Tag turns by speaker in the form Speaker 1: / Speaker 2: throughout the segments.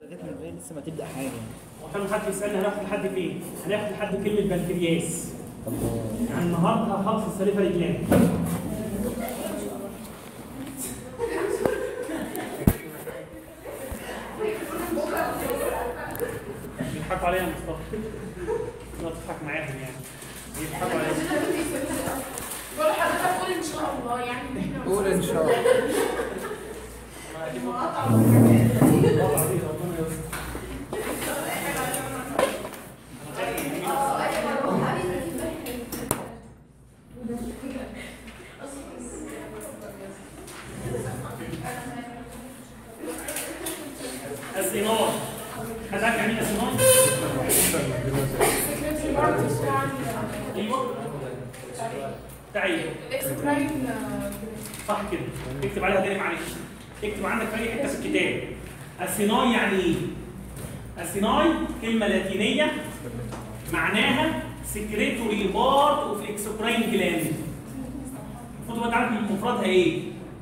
Speaker 1: لسه ما تبدا حاجه
Speaker 2: وكان حد يسالني هناخد لحد فين؟ هناخد لحد كلمه بنكرياس يعني النهارده هخلص السليفه رجلان بيضحكوا عليا يا مصطفى لا تضحك معاهم يعني بيضحكوا عليا
Speaker 3: بقول لحضرتك قول ان شاء الله يعني ان احنا
Speaker 1: قول ان شاء الله
Speaker 3: مقاطعة
Speaker 2: والله العظيم ربنا يستر السينار حضرتك يعني ايه السينار؟ ايوه تعيين
Speaker 3: الاكسبراين
Speaker 2: صح كده اكتب عليها تاني معلش اكتب عندك في اي حته في الكتاب السيناي يعني ايه؟ السيناي كلمه لاتينيه معناها سكريتوري بارت اوف اكسبراين جلاند المفروض تبقى عارف مفردها ايه؟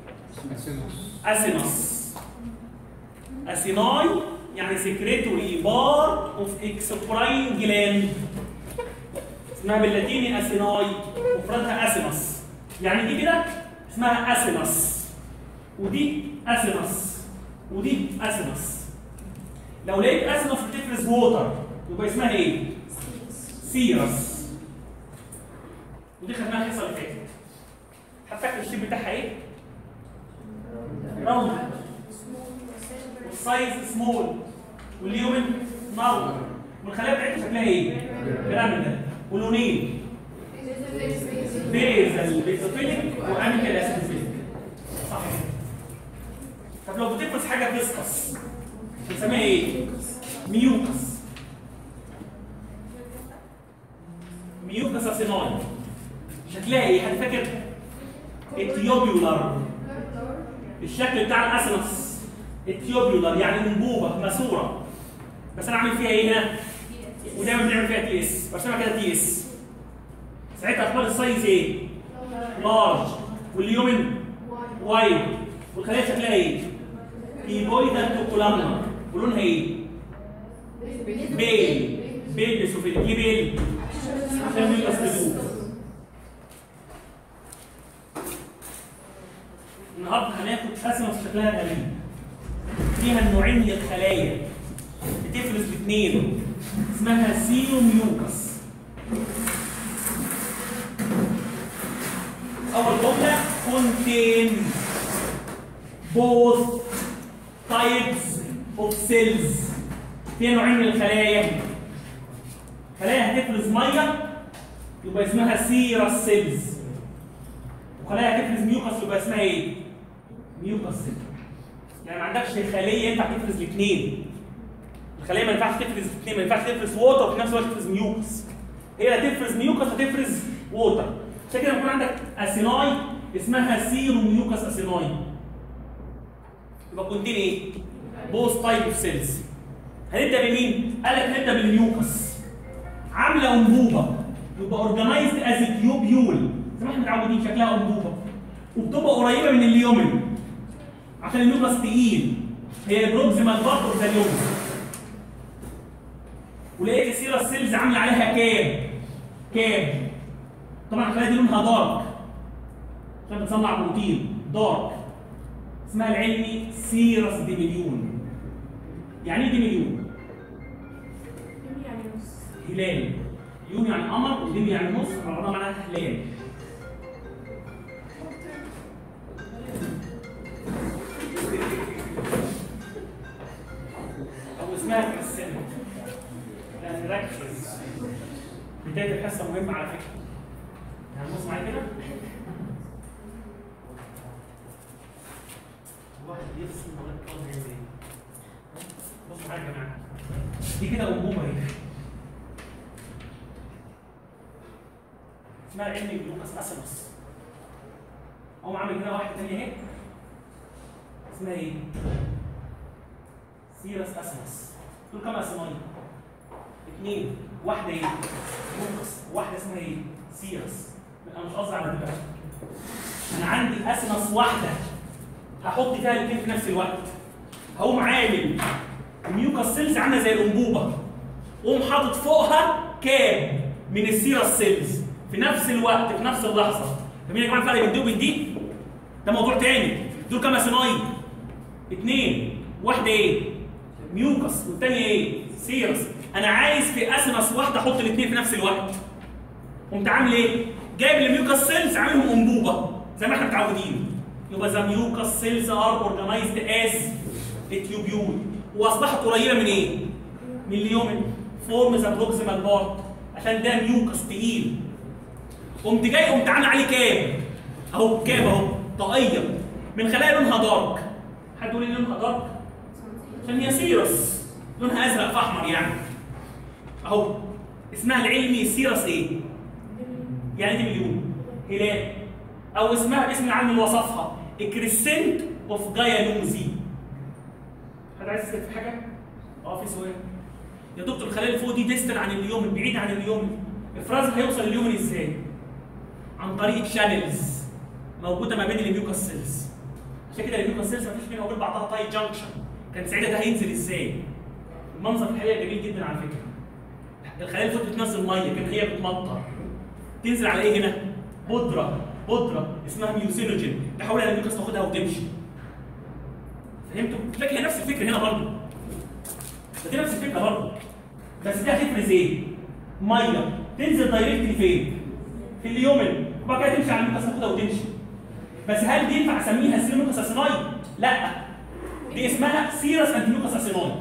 Speaker 2: اسينوس اسيناي يعني سكريتوري بارت اوف اكسبراين جلاند اسمها باللاتيني اسيناي مفردها اسينوس يعني دي كده اسمها اسينوس ودي اسينوس ودي اسينوس لو لقيت اسينوس بتفرز ووتر يبقى اسمها ايه؟ سيرس ودي خدناها الحصه اللي فاتت هتفكر الشيب بتاعها ايه؟ راوند والسايز سمول واليومن نار والخلايا بتاعتها شكلها ايه؟ بيراميدال ولونين بيزل بيزوفيليك واميكال اسيدوفيليك صح طب لو بتفرز حاجه فيسكس بنسميها ايه؟ ميوكس ميوكس اسيناي شكلها ايه؟ حد فاكر؟ اتيوبيولار الشكل بتاع الاسنس اتيوبيولار يعني انبوبه ماسوره بس انا عامل فيها ايه هنا؟ ودايما بنعمل فيها تي اس برسمها كده تي اس ساعتها اخبار السايز ايه؟ لارج واليومن وايد والخليه شكلها ايه؟ كيبويدال توكولامنا ولونها ايه؟ بيل بيل بسوفيل ليه بيل؟ عشان بيبقى سلوك النهارده هناخد اسمس شكلها غريب فيها نوعين من الخلايا بتفرز باثنين اسمها سيوميوكس اول جمله contain both types of cells فيها نوعين من الخلايا خلايا هتفرز ميه يبقى اسمها سيرس سيلز وخلايا هتفرز ميوكس يبقى اسمها ايه؟ ميوكس سيل يعني ما عندكش خليه ينفع تفرز الاثنين الخليه ما ينفعش تفرز الاثنين ما ينفعش تفرز ووتر وفي نفس الوقت تفرز ميوكس هي هتفرز ميوكس هتفرز ووتر عشان كده يكون عندك اسيناي اسمها سيرو ميوكس اسيناي يبقى كونتين ايه؟ بوث تايب اوف سيلز هنبدا بمين؟ قال لك نبدا بالميوكس عامله انبوبه يبقى اورجنايزد از كيوبيول زي ما احنا متعودين شكلها انبوبه وبتبقى قريبه من اليومن عشان الميوكس تقيل هي البروكسيمال بارت زي اليومن ولقيت السيرة سيلز عامله عليها كام كام طبعا الخلايا دي لونها دارك عشان بتصنع بروتين دارك اسمها العلمي سيرس ديميليون يعني ايه ديميليون؟
Speaker 3: يعني نص
Speaker 2: هلال يوم يعني قمر وديم يعني نص على بعضها معناها هلال او اسمها كريستال يعني ركز بدايه الحصه مهمه على فكره يعني بص معايا كده الواحد يفصل من القلب ازاي بصوا معايا يا جماعه دي كده انبوبه اهي اسمها علمي جلوكوس اسيدوس اقوم عامل كده واحده ثانيه اهي اسمها ايه؟ سيرس اسيدوس دول كام اسمين؟ اثنين واحده ايه؟ جلوكوس واحده اسمها ايه؟ سيرس انا مش قصدي على دي انا عندي اسينس واحده هحط فيها الاثنين في نفس الوقت هقوم عامل ميوكس سيلز عامله زي الانبوبه وقوم حاطط فوقها كاب من السيرس سيلز في نفس الوقت في نفس اللحظه فاهمين يا جماعه الفرق بين دي وبين دي؟ ده موضوع تاني دول كام اسينايد؟ اثنين واحده ايه؟ ميوكس والثانيه ايه؟ سيرس انا عايز في اسينس واحده احط الاثنين في نفس الوقت قمت عامل ايه؟ جايب الميوكس سيلز عاملهم انبوبه زي ما احنا متعودين يبقى ذا ميوكس سيلز ار اورجنايزد از تيوبيول واصبحت قريبه من ايه؟ من اليومن فورم ذا بروكسيمال بارت عشان ده ميوكس تقيل قمت جاي قمت عامل عليه كام اهو كام اهو طاقيه من خلايا لونها دارك حد يقول لي لونها دارك عشان هي سيرس لونها ازرق في احمر يعني اهو اسمها العلمي سيرس ايه؟ يعني دي مليون هلال او اسمها باسم العلم اللي وصفها الكريسنت اوف جايانوزي حد عايز يسال في حاجه؟ اه في سؤال يا دكتور الخلايا اللي فوق دي ديستال عن اليوم بعيد عن اليوم افرازها هيوصل لليومن ازاي؟ عن طريق شانلز موجوده ما بين الميوكاس سيلز عشان كده الميوكاس سيلز ما فيش بينها وبين بعضها تايت جانكشن كان ساعتها ده هينزل ازاي؟ المنظر في الحقيقه جميل جدا على فكره الخلايا اللي فوق بتنزل ميه كان هي بتمطر تنزل على ايه هنا؟ بودره بودره اسمها ميوسينوجين تحول على الميوكاس تاخدها وتمشي فهمتوا؟ لكن هي نفس الفكره هنا برضه ده دي نفس الفكره برضه بس دي هتفرز ايه؟ ميه تنزل دايركتلي فين؟ في اليومن وبعد كده تمشي على الميوكاس تاخدها وتمشي بس هل دي ينفع اسميها سيروميكاس اسيناي؟ لا دي اسمها سيرس انتيميوكاس اسيناي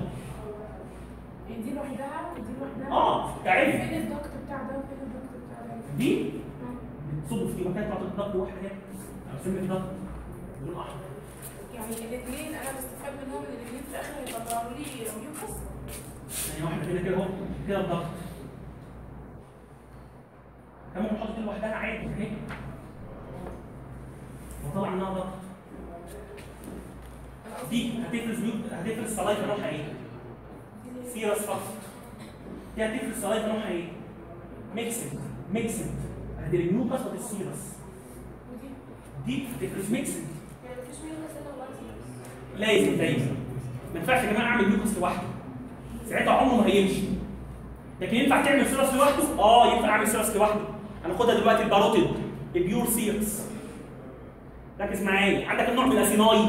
Speaker 3: دي لوحدها ودي لوحدها
Speaker 2: اه تعرف
Speaker 3: فين الضغط بتاع ده وفين الضغط بتاع ده
Speaker 2: دي بتصب في مكان تعطي الضغط واحده كده او سم الضغط لون احمر
Speaker 3: يعني الاثنين انا بستفاد منهم ان الاثنين في الاخر هيطلعوا لي ميوكس
Speaker 2: ثانيه واحده كده كده اهو كده الضغط كمان ممكن نحط دي لوحدها عادي اهي وطلع منها ضغط دي هتفرز ميوت هتفرز صلايفه نوعها ايه؟ سيرس فقط دي هتفرز صلايفه نوعها ايه؟ ميكسد ميكسد ادي الميوكس ودي السيرس
Speaker 3: ودي
Speaker 2: دي هتفرز ميكسد
Speaker 3: يعني مفيش ميوكس الا ولا سيرس
Speaker 2: لازم دايما ما ينفعش يا جماعه اعمل ميوكس لوحده ساعتها عمره ما هيمشي لكن ينفع تعمل سيرس لوحده؟ اه ينفع اعمل سيرس لوحده هناخدها دلوقتي الباروتيد البيور سيرس ركز معايا عندك النوع من الاسيناي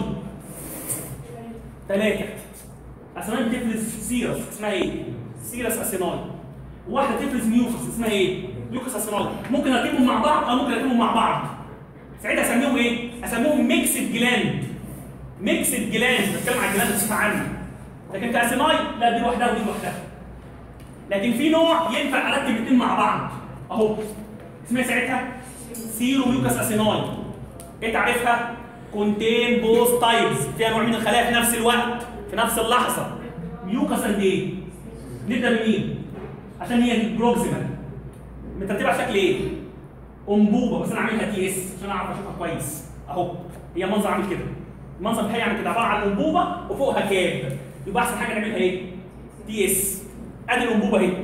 Speaker 2: ثلاثه اسيناي بتفرز سيرس اسمها ايه؟ سيرس اسيناي واحده تفرز ميوكس اسمها ايه؟ ميوكس اسيناي ممكن اركبهم مع بعض او ممكن اركبهم مع بعض ساعتها اسميهم ايه؟ اسميهم ميكسد جلاند ميكسد جلاند بتكلم عن الجلاند بصفه عامه لكن كاسيناي لا دي لوحدها ودي لوحدها لكن في نوع ينفع اركب الاثنين مع بعض اهو اسمها ساعتها سيرو ميوكس اسيناي ايه تعريفها؟ كونتين بوث تايبس فيها نوع من الخلايا في نفس الوقت في نفس اللحظه ميوكس قد ايه؟ نبدا بمين؟ عشان هي البروكسيمال مترتبه على شكل ايه؟ انبوبه بس انا عاملها تي اس عشان اعرف اشوفها كويس اهو هي منظر عامل كده المنظر الحقيقي عامل كده عباره عن انبوبه وفوقها كاب يبقى احسن حاجه نعملها ايه؟ تي اس ادي الانبوبه اهي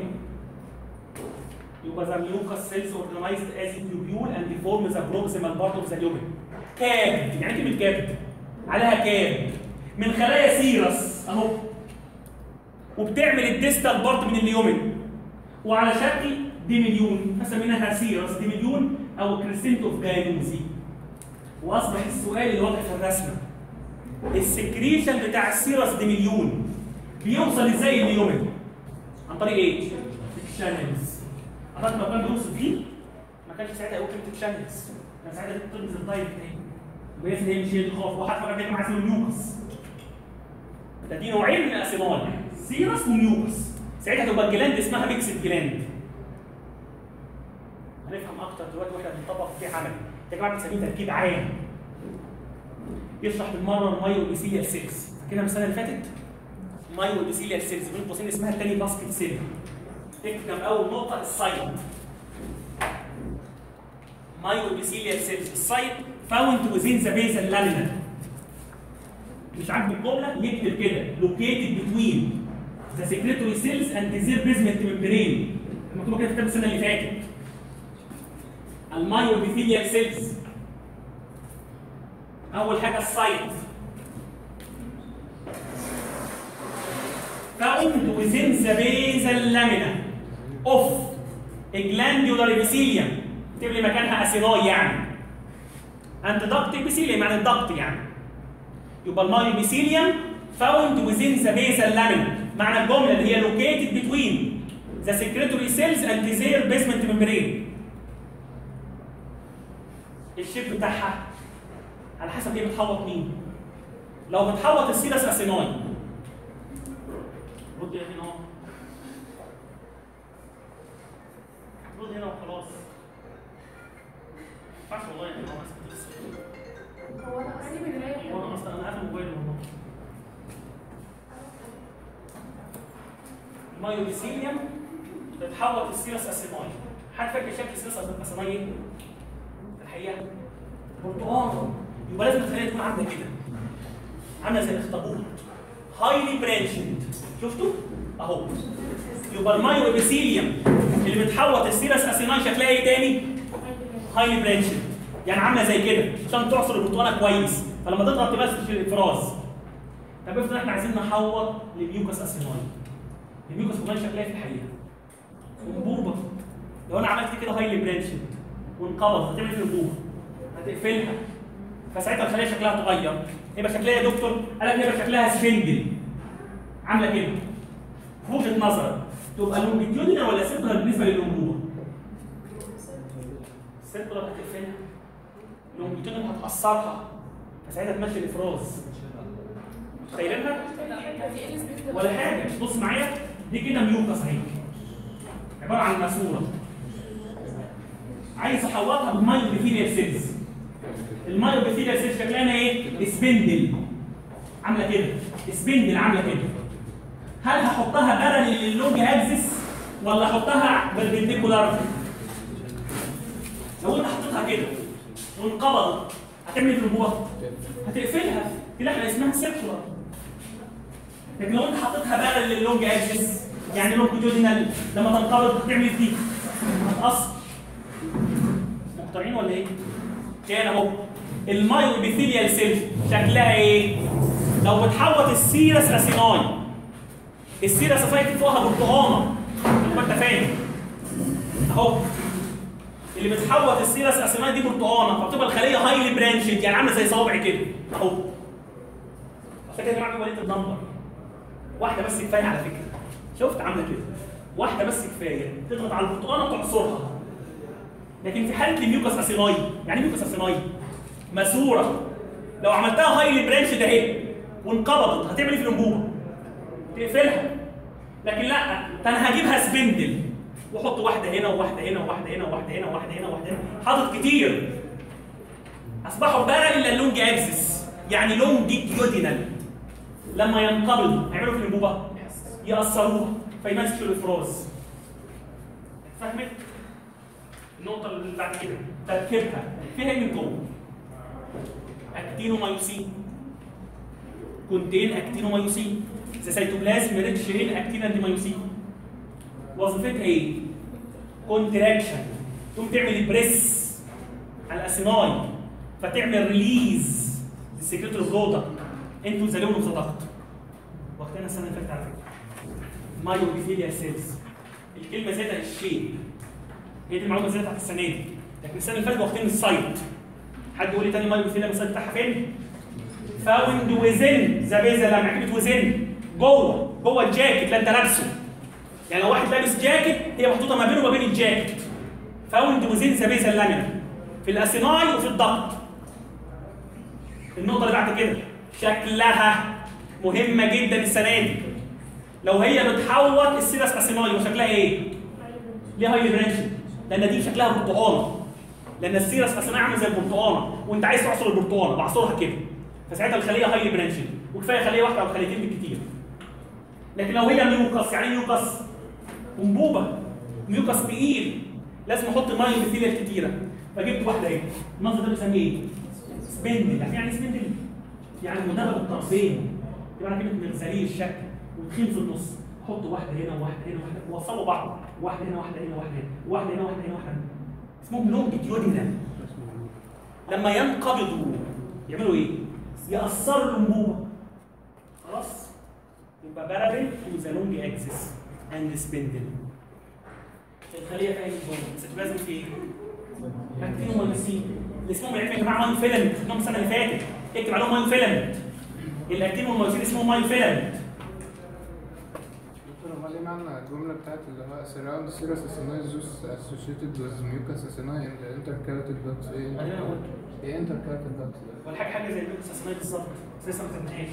Speaker 2: يبقى the mucus cells organized as a tubule and form the proximal part of the lumen. كاب يعني كلمة كاب عليها كاب من خلايا سيرس اهو وبتعمل الديستال بارت من اليومن وعلى شكل ديمليون فسميناها سيرس ديمليون او كريسنت اوف جاينوزي واصبح السؤال اللي واضح في الرسمه السكريشن بتاع السيرس ديمليون بيوصل ازاي اليومن عن طريق ايه؟ الشانلز حضرتك لو كان بيوصل فيه ما كانش ساعتها يقول كلمه شانلز كان ساعتها تلبس الدايركت اهي وهي هي مش هي الخوف واحد فكر يا جماعه اسمه ميوكس ده دي نوعين من الاسينال سيرس وميوكس ساعتها تبقى الجلاند اسمها ميكسد جلاند هنفهم اكتر دلوقتي واحنا بنطبق في عملي يا جماعه بنسميه تركيب عام يشرح بالمره المايو والبيسيليال سيلز فاكرها من السنه اللي فاتت مايو والبيسيليال سيلز بين قوسين اسمها الثاني باسكت سيل اكتب اول نقطه السايت مايوبيثيليال سيلز السايت فاوند وزين ذا بيزل لامينا مش عاجبه الجمله يكتب كده لوكيتد بتوين ذا سكريتوري سيلز اند زير بيزمنت ممبرين مكتوبه كده في كتاب السنه اللي فاتت المايوبيثيليال سيلز اول حاجه السايت فاوند found within the basal lamina of a glandular epithelium اكتب لي مكانها اسيناي يعني and duct epithelium يعني الضغط يعني يبقى المايو epithelium found within the basal lamina معنى الجمله اللي هي located between the secretory cells and their basement membrane الشيب بتاعها على حسب هي بتحوط مين لو بتحوط السيرس اسيناي رد هنا اهو رد هنا وخلاص ما ينفعش والله يعني هو اسكت بس
Speaker 3: هو انا عادي من العيال
Speaker 2: هو انا اصلا انا قافل موبايلي والله المايوبيثيليوم بتحوط السيرس اسيناي حد فاكر شكل السيرس اسيناي ايه؟ في الحقيقه برتقال يبقى لازم الخليه تكون عامله كده عامله زي الاخطبوط هايلي برانشد شفتوا؟ اهو يبقى المايو ابيثيليوم اللي بتحوط السيرس اسيناي شكلها ايه تاني؟ هايلي برانشد يعني عامله زي كده عشان تعصر البرتقاله كويس فلما تضغط تمسك في الافراز طب افرض احنا عايزين نحوط لميوكس اسيناي الميوكس اسيناي شكلها إيه في الحقيقه انبوبه لو انا عملت كده هايلي برانشد وانقبض هتعمل في انبوبه هتقفلها فساعتها الخليه شكلها اتغير يبقى شكلها يا دكتور قال لك يبقى شكلها سفنجل عامله كده في وجهه نظرك تبقى لونجيتيودينال ولا سيركلر بالنسبه للانبوبه؟ السيركلر هتقفلها لونجيتيودينال هتاثرها فساعتها تمشي الافراز متخيلينها؟ ولا حاجه بص معايا دي كده ميوكس اهي عباره عن ماسوره عايز احوطها بالمايوبيثيليال سيلز المايوبيثيليال سيلز شكلها ايه؟ سبندل عامله كده سبندل عامله كده هل هحطها بارل للونج اكسس ولا احطها بالبنديكولار؟ لو انت حطيتها كده وانقبضت هتعمل ايه في الجوه؟ هتقفلها كده احنا اسمها سيركولار لكن لو انت حطيتها بارل للونج اكسس يعني لونجيتودينال لما تنقبض هتعمل دي هتقصر مقتنعين ولا ايه؟ تاني اهو المايو ابيثيليال سيل شكلها ايه؟ لو بتحوط السيرس اسيناي السيرس اسيناي فوقها برتقانه يبقى انت فاهم اهو اللي بتحوط السيرس اسيناي دي برتقانه فبتبقى الخليه هايلي برانشد يعني عامله زي صوابع كده اهو عشان كده يا جماعه وليد النمبر واحده بس كفايه على فكره شفت عامله كده واحده بس كفايه تضغط على البرتقانه وتعصرها لكن في حاله الميوكس اسيناي يعني ميوكس اسيناي ماسوره لو عملتها هايلي برانش ده اهي وانقبضت هتعمل ايه في الانبوبه؟ تقفلها لكن لا ده انا هجيبها سبندل واحط واحده هنا وواحده هنا وواحده هنا وواحده هنا وواحده هنا وواحده هنا حاطط كتير اصبحوا بقى الا اللونج اكسس يعني لونج كيودينال لما ينقبضوا هيعملوا في الانبوبه يأثروها فيمسكوا الافراز فاهمت؟ النقطة اللي بعد كده تركيبها فيها ايه من جوه؟ اكتينومايوسين كونتين اكتينومايوسين ذا سيتوبلازم ريتش ان اكتين اند مايوسين وظيفتها ايه؟ كونتراكشن تقوم تعمل بريس على الاسيناي فتعمل ريليز للسكريتوري برودكت انتو ذا لون اوف ذا دكت واخدينها السنه اللي فاتت على فكره مايوبيثيليا سيلز الكلمه زيادة الشيء هي دي المعلومه زي بتاعت السنه دي لكن السنه اللي فاتت واخدين السايت حد يقول لي تاني مايو فين السايت بتاعها فين؟ فاوند وزن ذا بيزا لما كلمه وزن جوه جوه الجاكيت لا انت لابسه يعني لو واحد لابس جاكيت هي محطوطه ما بينه وما بين الجاكيت فاوند وزن ذا بيزا لامينا في الاسيناي وفي الضغط النقطه اللي بعد كده شكلها مهمه جدا السنه دي لو هي بتحوط السيرس اسيناي وشكلها ايه؟ ليه هايلي برانشد؟ لان دي شكلها برتقانه لان السيرس اسيناي عامله زي البرتقانه وانت عايز تعصر البرتقانه بعصرها كده فساعتها الخليه هايلي برانشد وكفايه خليه واحده او خليتين بالكتير لكن لو هي ميوكس يعني ايه ميوكس انبوبه ميوكس تقيل لازم احط ميه مثيله كتيره فجبت واحده اهي المنظر ده بنسميه ايه؟ سبندل يعني يعني سبندل يعني مدبب الطرفين يبقى انا كلمه مرساليه الشكل وتخين في النص حط واحده هنا وواحده هنا وواحده ووصلوا بعض واحده هنا واحده هنا واحده هنا واحده هنا واحده هنا واحده هنا اسمهم لونجيتيودينال لما ينقبضوا يعملوا ايه؟ يأثروا الانبوبه خلاص يبقى بارابل تو ذا لونج اكسس اند سبندل الخليه فيها البوند سيتوبلازم في ايه؟ اكتين وميوسين اللي اسمهم العلمي يا جماعه ماين فيلمنت اسمهم السنه اللي فاتت اكتب عليهم ماين فيلمنت الاكتين والميوسين اسمهم ماين فيلمنت
Speaker 4: دكتور امال ايه معنى الجمله بتاعت اللي هو surround serous acidosis associated with mucus acini in the intercalated ducts ايه
Speaker 2: بعدين انا قلت
Speaker 4: ايه intercalated ducts ده؟
Speaker 2: ولا حاجه حاجه زي الميكس اسمها بالظبط بس لسه ما خدناهاش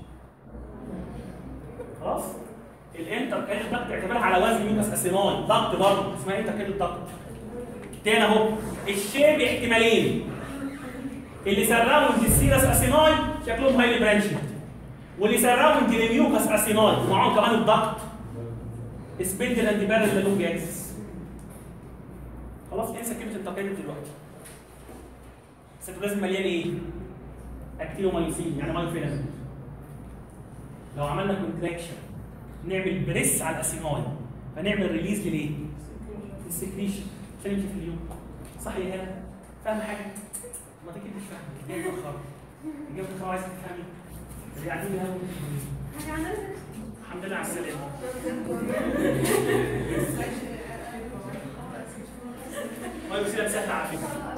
Speaker 2: خلاص الانتر كان الضغط اعتبرها على وزن ميكس اسيناي ضغط برضه اسمها انتر كان الضغط تاني اهو الشيب احتمالين اللي سراوند السيرس اسيناي شكلهم هايلي برانشد واللي سراوند الميوكس اسيناي ومعاهم كمان الضغط سبندل اند بارل لونج اكسس خلاص انسى كلمه التقييد دلوقتي السيتوبلازم مليان ايه؟ اكتينومايوسين يعني مايوفيلامنت لو عملنا كونتراكشن نعمل بريس على الاسيناي فنعمل ريليز للايه؟ السكريشن عشان يمشي في اليوم صح يا هلا؟ فاهم حاجه؟ ما تكتب مش فاهم جاي متاخر جاي متاخر عايز تفهمي اللي قاعدين هنا الحمد لله على السلامه مايوفيلام سهله على فكره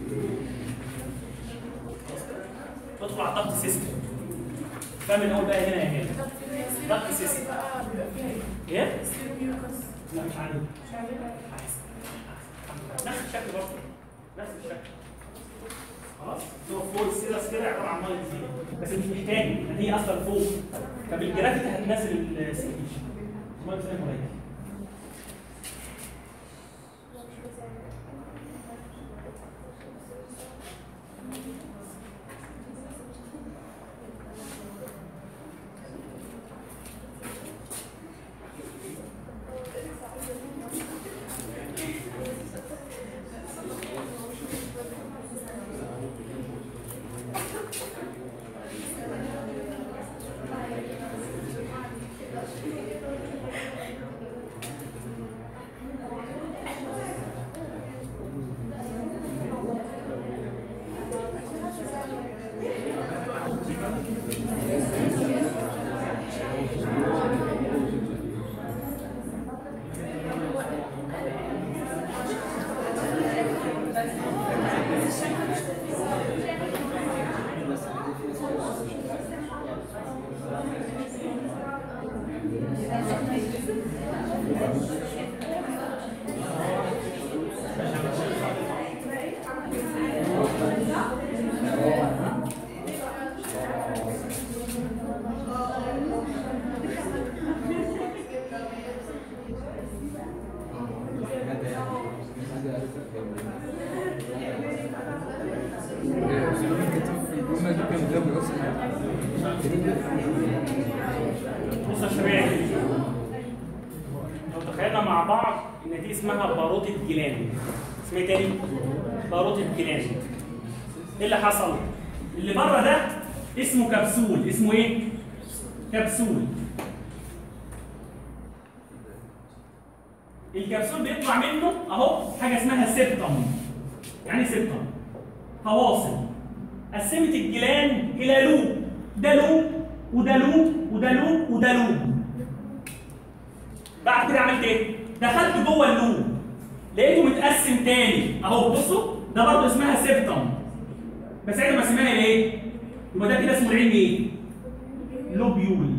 Speaker 2: تدخل على الضغط سيستم فاهم من اول بقى هنا يا هنا ضغط سيستم ايه؟ لا مش عندي نفس الشكل برضه نفس الشكل خلاص هو فوق السيرس كده عباره عن ميه كتير بس مش محتاج لان هي اصلا فوق فبالجرافيتي هتنزل السكريشن ميه بسلام قليل
Speaker 4: ايه بس لما كتب في الجمله دي كان غبي اصلا
Speaker 2: بص يا شباب لو تخيلنا مع بعض ان دي اسمها باروتة جيلان اسمها إيه تاني باروتة جيلان ايه اللي حصل اللي بره ده اسمه كبسول اسمه ايه كبسول الكبسول بيطلع منه اهو حاجه اسمها سيبتم يعني سيبتم فواصل قسمت الجيلان الى لوب ده لوب وده لوب وده لوب وده لوب بعد كده عملت ايه؟ دخلت جوه اللوب لقيته متقسم تاني اهو بصوا ده برضه اسمها سيبتم بس احنا مسمينها ايه؟ يبقى ده كده اسمه العلم ايه؟ لوبيول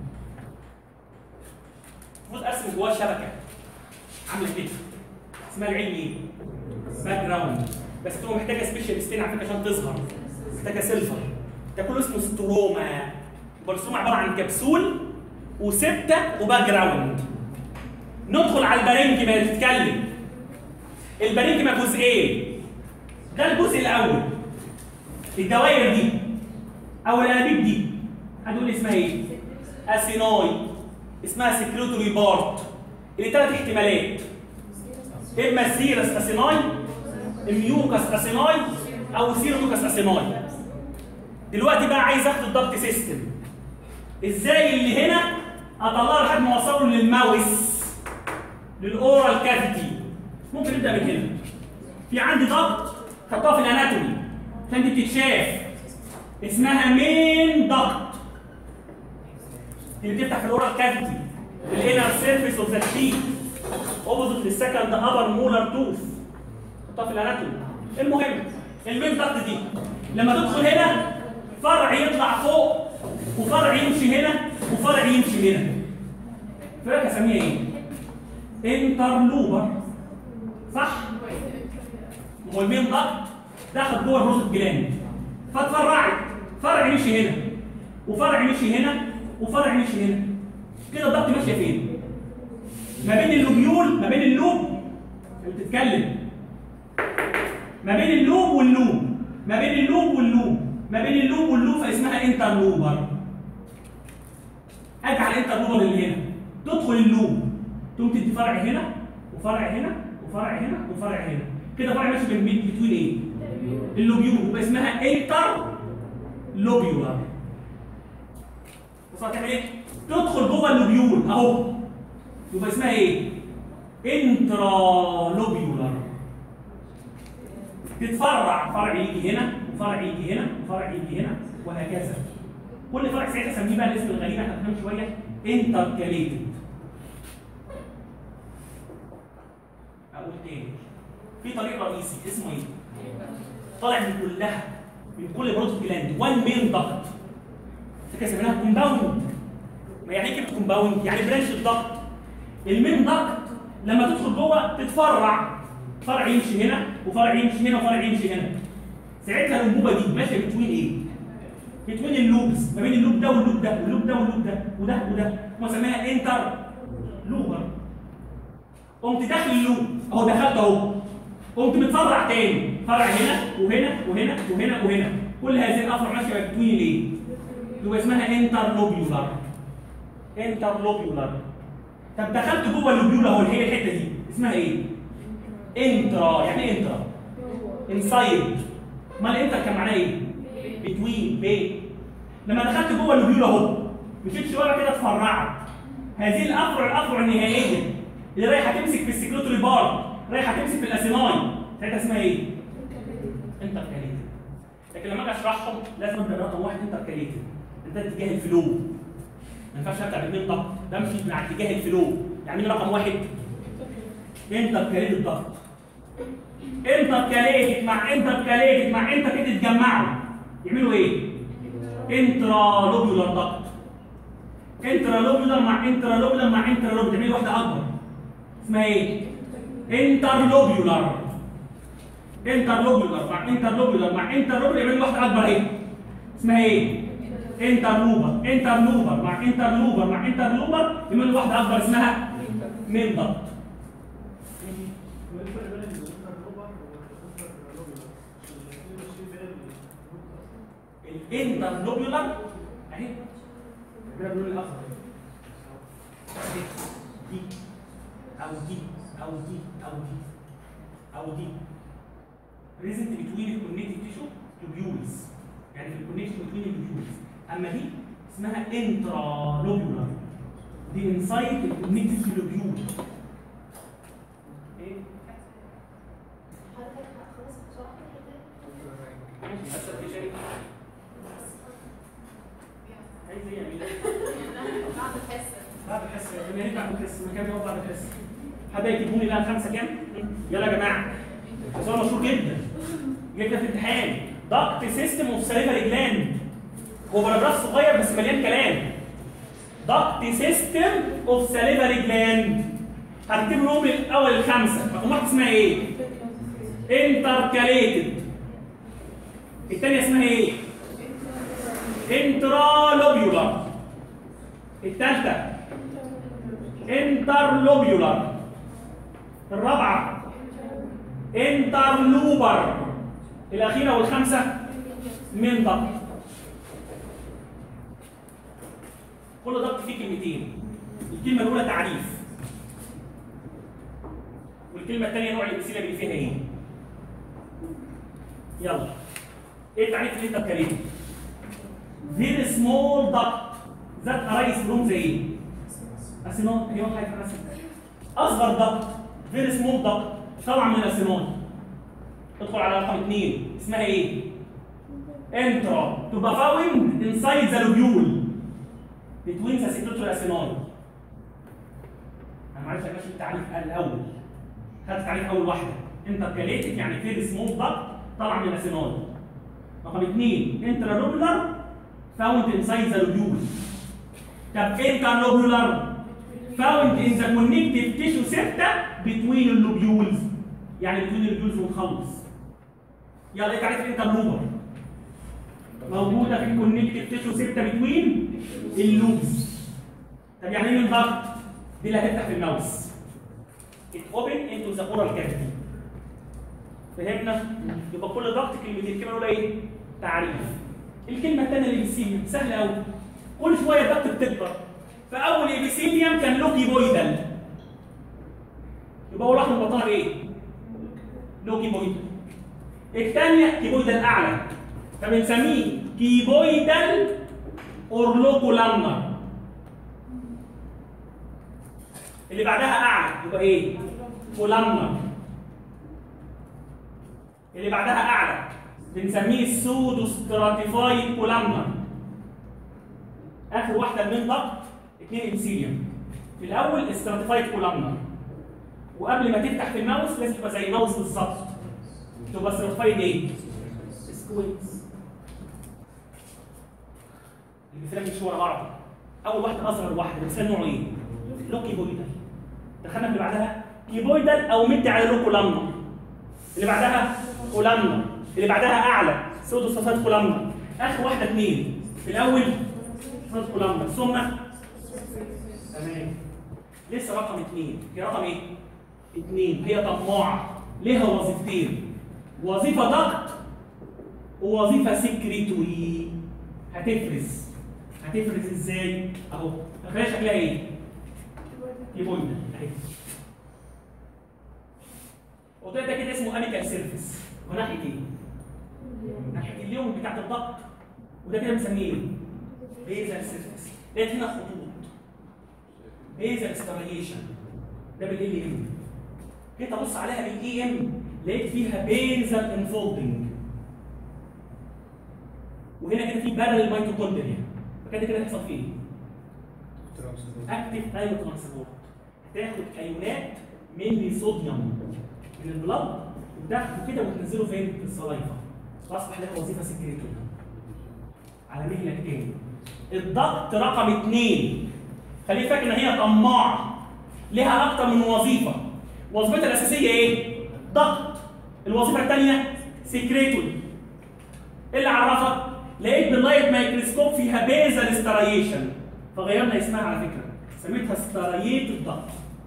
Speaker 2: المفروض ارسم جواه شبكه عامله كده اسمها العلم ايه؟ باك جراوند بس تبقى محتاجه سبيشال ستين على فكره عشان تظهر محتاجه سيلفر ده كله اسمه ستروما يبقى الستروما عباره عن كبسول وسبته وباك جراوند ندخل على البارنكيما اللي بتتكلم البارنكيما جزئين ده الجزء الاول الدوائر دي او الانابيب دي هتقول لي اسمها ايه؟ اسيناي اسمها سكريتوري بارت اللي ثلاث احتمالات اما سيرس اسيناي ميوكس اسيناي او سيروميوكس اسيناي دلوقتي بقى عايز اخد الضغط سيستم ازاي اللي هنا اطلعه لحد ما اوصله للماوس للاورال كافيتي ممكن نبدا من هنا في عندي ضغط حطها في الاناتومي عشان دي بتتشاف اسمها مين ضغط اللي بتفتح في الاورال كافيتي الانر سيرفيس اوف ذا تيث اوبوزيت للسكند ابر مولر توث حطها في الاناتومي المهم المين دكت دي لما تدخل هنا فرع يطلع فوق وفرع يمشي هنا وفرع يمشي هنا فرق اسميها ايه؟ انترلوبر صح؟ هو المين دكت دخل جوه الروز جلاند فاتفرعت فرع يمشي هنا وفرع يمشي هنا وفرع يمشي هنا كده الضغط ماشيه فين؟ ما بين اللوبيول ما بين اللوب اللي بتتكلم ما بين اللوب واللوب ما بين اللوب واللوب ما بين اللوب واللوب فاسمها انترلوبر اجي على الانترلوبر اللي هنا تدخل اللوب تقوم تدي فرع هنا وفرع هنا وفرع هنا وفرع هنا كده فرع ماشي بين بتوين ايه؟ اللوبيول يبقى اسمها انتر لوبيولار بص هتعمل ايه؟ تدخل جوه اللوبيول اهو يبقى اسمها ايه؟ انترا لوبيولار تتفرع فرع يجي هنا وفرع يجي هنا وفرع يجي هنا وهكذا كل فرع ساعتها اسميه بقى الاسم الغريب احنا هنفهم شويه انتركاليتد اقول تاني في طريق رئيسي اسمه ايه؟ طالع من كلها من كل بروتو جلاند وان مين ضغط فكده سميناها كومباوند ما يعني ايه كلمه كومباوند؟ يعني برانش الضغط المين ضغط لما تدخل جوه تتفرع فرع يمشي هنا وفرع يمشي هنا وفرع يمشي هنا ساعتها الانبوبه دي ماشيه بتوين ايه؟ بتوين اللوبس ما بين اللوب ده واللوب ده واللوب ده واللوب ده وده وده هم سميها انتر لوبر قمت داخل اللوب اهو دخلت اهو قمت متفرع تاني فرع هنا وهنا وهنا وهنا وهنا كل هذه الافرع ماشيه بتوين الايه؟ يبقى اسمها انترلوبيولار انترلوبيولار طب دخلت جوه اللوبيولا اهو اللي هي الحته دي اسمها ايه؟ انترا يعني ايه انترا؟ انسايد امال انتر كان معناه ايه؟ بتوين بين لما دخلت جوه اللوبيولا اهو مشيت شويه كده اتفرعت هذه الافرع الافرع النهائيه اللي رايحه تمسك في السكروتوري بار رايحه تمسك في الاسيناي ساعتها اسمها ايه؟ انتر كاليتد لكن لما اجي اشرحهم لازم ابدا برقم واحد انتر كاليتد ده اتجاه الفلو ما ينفعش ابدا باثنين ضغط بمشي مع اتجاه الفلو يعني مين رقم واحد؟ انتر كاليتد الضغط انتر كاليتد مع انتر كاليتد مع انتر كده يتجمعوا يعملوا ايه؟ انترا لوبيولار ضغط انترا لوبيولار مع انترا لوبيولار مع انترا لوبيولار تعملوا واحده اكبر اسمها ايه؟ انترلوبيولار انترلوبيولار مع انترلوبيولار مع انترلوبيولار يعملوا واحده اكبر اهي اسمها ايه؟ انترلوبر انترلوبر مع انترلوبر مع انترلوبر يعملوا واحده اكبر اسمها مين ضغط الانترلوبيولار اهي كده بنقول الاخضر دي او دي او دي او دي او دي present between الكونكتيف تيشو tubules يعني في الكونكشن between التيوبولز اما دي اسمها انترالوبيولار دي انسايد الكونكتيف لوبيول ايه
Speaker 5: حضرتك خلاص شرحت الحته
Speaker 2: ماشي هسه في شيء عايز ايه يا ميلا
Speaker 3: بعد الحصه
Speaker 2: بعد الحصه يا ريت بعد الحصه مكان يقعد بعد الحصه حد يكتبوا لي بقى خمسه كام؟ يلا يا جماعه سؤال مشهور جدا جبنا في امتحان ضغط سيستم اوف ساليفري جلاند هو باراجراف صغير بس مليان كلام ضغط سيستم اوف ساليفري جلاند هكتب لهم الاول الخمسه رقم واحد اسمها ايه؟ انتركاليتد الثانيه اسمها ايه؟ انترالوبيولار الثالثه انترلوبيولار الرابعه انترلوبر الاخيره والخامسه من ضغط كل ضغط فيه كلمتين الكلمه الاولى تعريف والكلمه الثانيه نوع الامثله اللي فيها ايه يلا ايه تعريف الانتركاليتد very small duct that arise from the ايه اسينون هي واحد حاجه اسينون اصغر ضغط فيري سمول ضغط طبعا من الاسينون تدخل على رقم اثنين اسمها ايه؟ انترا تبقى فاوند انسايد ذا لوبيول بتوين ذا سيكريتوري اسيناي انا معلش ماشي التعريف الاول خدت تعريف اول واحده انتركاليتد يعني فيري سمول ضغط طالع من الاسيناي رقم اثنين انترالوبولار فاوند انسايد ذا لوبيول طب انترالوبولار فاوند ان ذا كونكتيف تيشو سيبتا بتوين اللوبيولز يعني بتوين اللوبيولز ونخلص يلا ايه تعريف الانترلوبر موجوده في الكونكتيف تيشو سيبتا بتوين اللوبز طب يعني ايه من ضغط دي اللي هتفتح في الماوس it open into the oral cavity فهمنا يبقى كل ضغط كلمتين الكلمه الاولى ايه تعريف الكلمه الثانيه الابيسيليوم سهله قوي كل شويه الضغط بتكبر فاول ابيسيليوم كان لوكيبويدال يبقى اول واحد من بطنها ايه لوكيبويدال الثانيه كيبويدال اعلى فبنسميه كيبويدال اورلوكولامنر اللي بعدها اعلى يبقى ايه كولامنر اللي بعدها اعلى بنسميه السودو ستراتيفايد كولامنر اخر واحده من ضغط اثنين انسيليوم في الاول استراتيفايد كولامنر وقبل ما تفتح في الماوس لازم تبقى زي الماوس بالظبط تبقى ستراتيفايد ايه سكوينز المثال مش ورا بعض اول واحده اصغر واحده بتسال نوعه ايه لوكيبويدال دخلنا اللي بعدها كيبويدال او مدي على لو كولامنا اللي بعدها كولامنا اللي بعدها اعلى سودو صفات كولامنا اخر واحده اثنين في الاول صفات كولامنا ثم تمام لسه رقم اثنين هي رقم ايه؟ اثنين هي طماعه ليها وظيفتين وظيفه ضغط ووظيفه سكريتوري هتفرز هتفرز ازاي؟ اهو تخيل شكلها ايه؟ كيبويدال اهي وده ده كده اسمه اميكال سيرفيس وناحيه ايه؟ ناحيه اليوم بتاعت الضغط وده كده بنسميه ايه؟ بيزل سيرفيس لقيت هنا خطوط بيزل ستريشن ده بالاي ام جيت ابص عليها بالاي ام لقيت فيها بيزل انفولدنج وهنا كده في بارل ميتوكوندريا فكده كده هيحصل فيه ايه؟ اكتف ايون ترانسبورت تاخد ايونات من صوديوم من البلد وتاخده كده وتنزله فين؟ في الصلايفه فاصبح لها وظيفه سكريتوري على مهلك تاني الضغط رقم اثنين خليك فاكر ان هي طماعه لها اكتر من وظيفه وظيفتها الاساسيه ايه؟ ضغط الوظيفه الثانيه سكريتوري ايه اللي عرفك؟ لقيت باللايت مايكروسكوب فيها بيزل ستريشن فغيرنا اسمها على فكره سميتها ستريت الضغط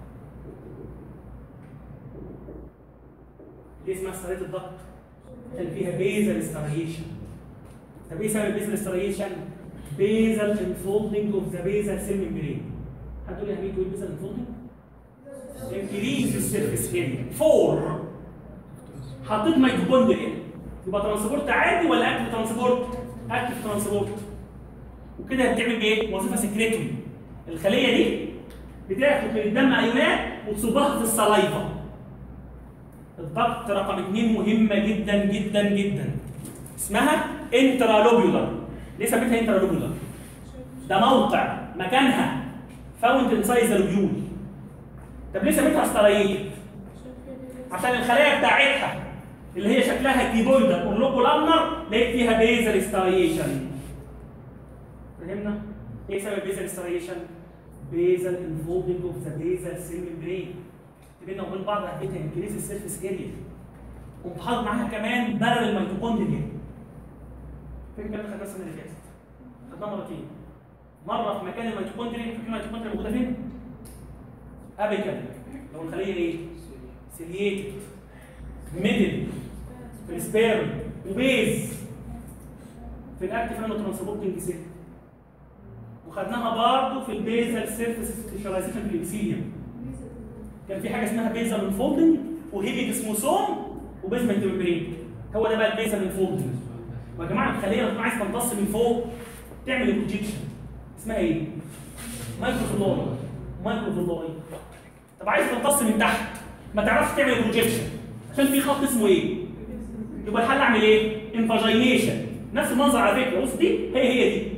Speaker 2: ليه اسمها ستريت الضغط؟ عشان فيها بيزل ستريشن طب ايه سبب البيزل ستريشن؟ بيزل انفولدنج اوف ذا بيزل سيل ميمبرين هتقول لي يا حبيبي تقول بيزل انفولدنج؟ انكريز السيرفيس اريا فور حطيت ميتوكوندريا يبقى ترانسبورت عادي ولا اكتف ترانسبورت؟ اكتف ترانسبورت وكده بتعمل ايه؟ وظيفه سكريتوري الخليه دي بتاخد من الدم ايونات وتصبها في الصلايفه الضغط رقم اثنين مهمه جدا جدا جدا اسمها انترالوبيولار ليه سميتها انترالوبيولار؟ ده موقع مكانها فاوند انسايز البيول طب ليه سميتها سترايت؟ عشان الخلايا بتاعتها اللي هي شكلها كيبويدا كولوكولامنر لقيت فيها بيزل سترايشن فهمنا؟ ايه سبب بيزل سترايشن؟ بيزل انفولدنج اوف ذا بيزل سيل ميمبرين بيننا وبين بعض هديتها انكريز السيرفيس اريا قمت حاطط معاها كمان بلل الميتوكوندريا فاكر الكلام ده خدناه السنه اللي فاتت خدناه مرتين مره في مكان الميتوكوندريا فاكر الميتوكوندريا موجوده فين؟ ابيكال لو الخليه ايه؟ سيلييتد ميدل في السبيرم وبيز في الاكتف نانو ترانسبورتنج سيل وخدناها برضه في البيزل سيرفيس سبيشاليزيشن في الابسيليوم كان في حاجه اسمها بيزل انفولدنج وهيبيدسموسوم وبيزمنت ميمبرين هو ده بقى البيزل انفولدنج ويا جماعه الخليه لما تكون عايز تمتص من فوق تعمل بروجيكشن اسمها ايه؟ مايكروفلوي مايكروفلوي طب عايز تمتص من تحت ما تعرفش تعمل بروجيكشن عشان في خط اسمه ايه؟ يبقى الحل اعمل ايه؟ انفاجينيشن نفس المنظر على فكره بص دي هي هي دي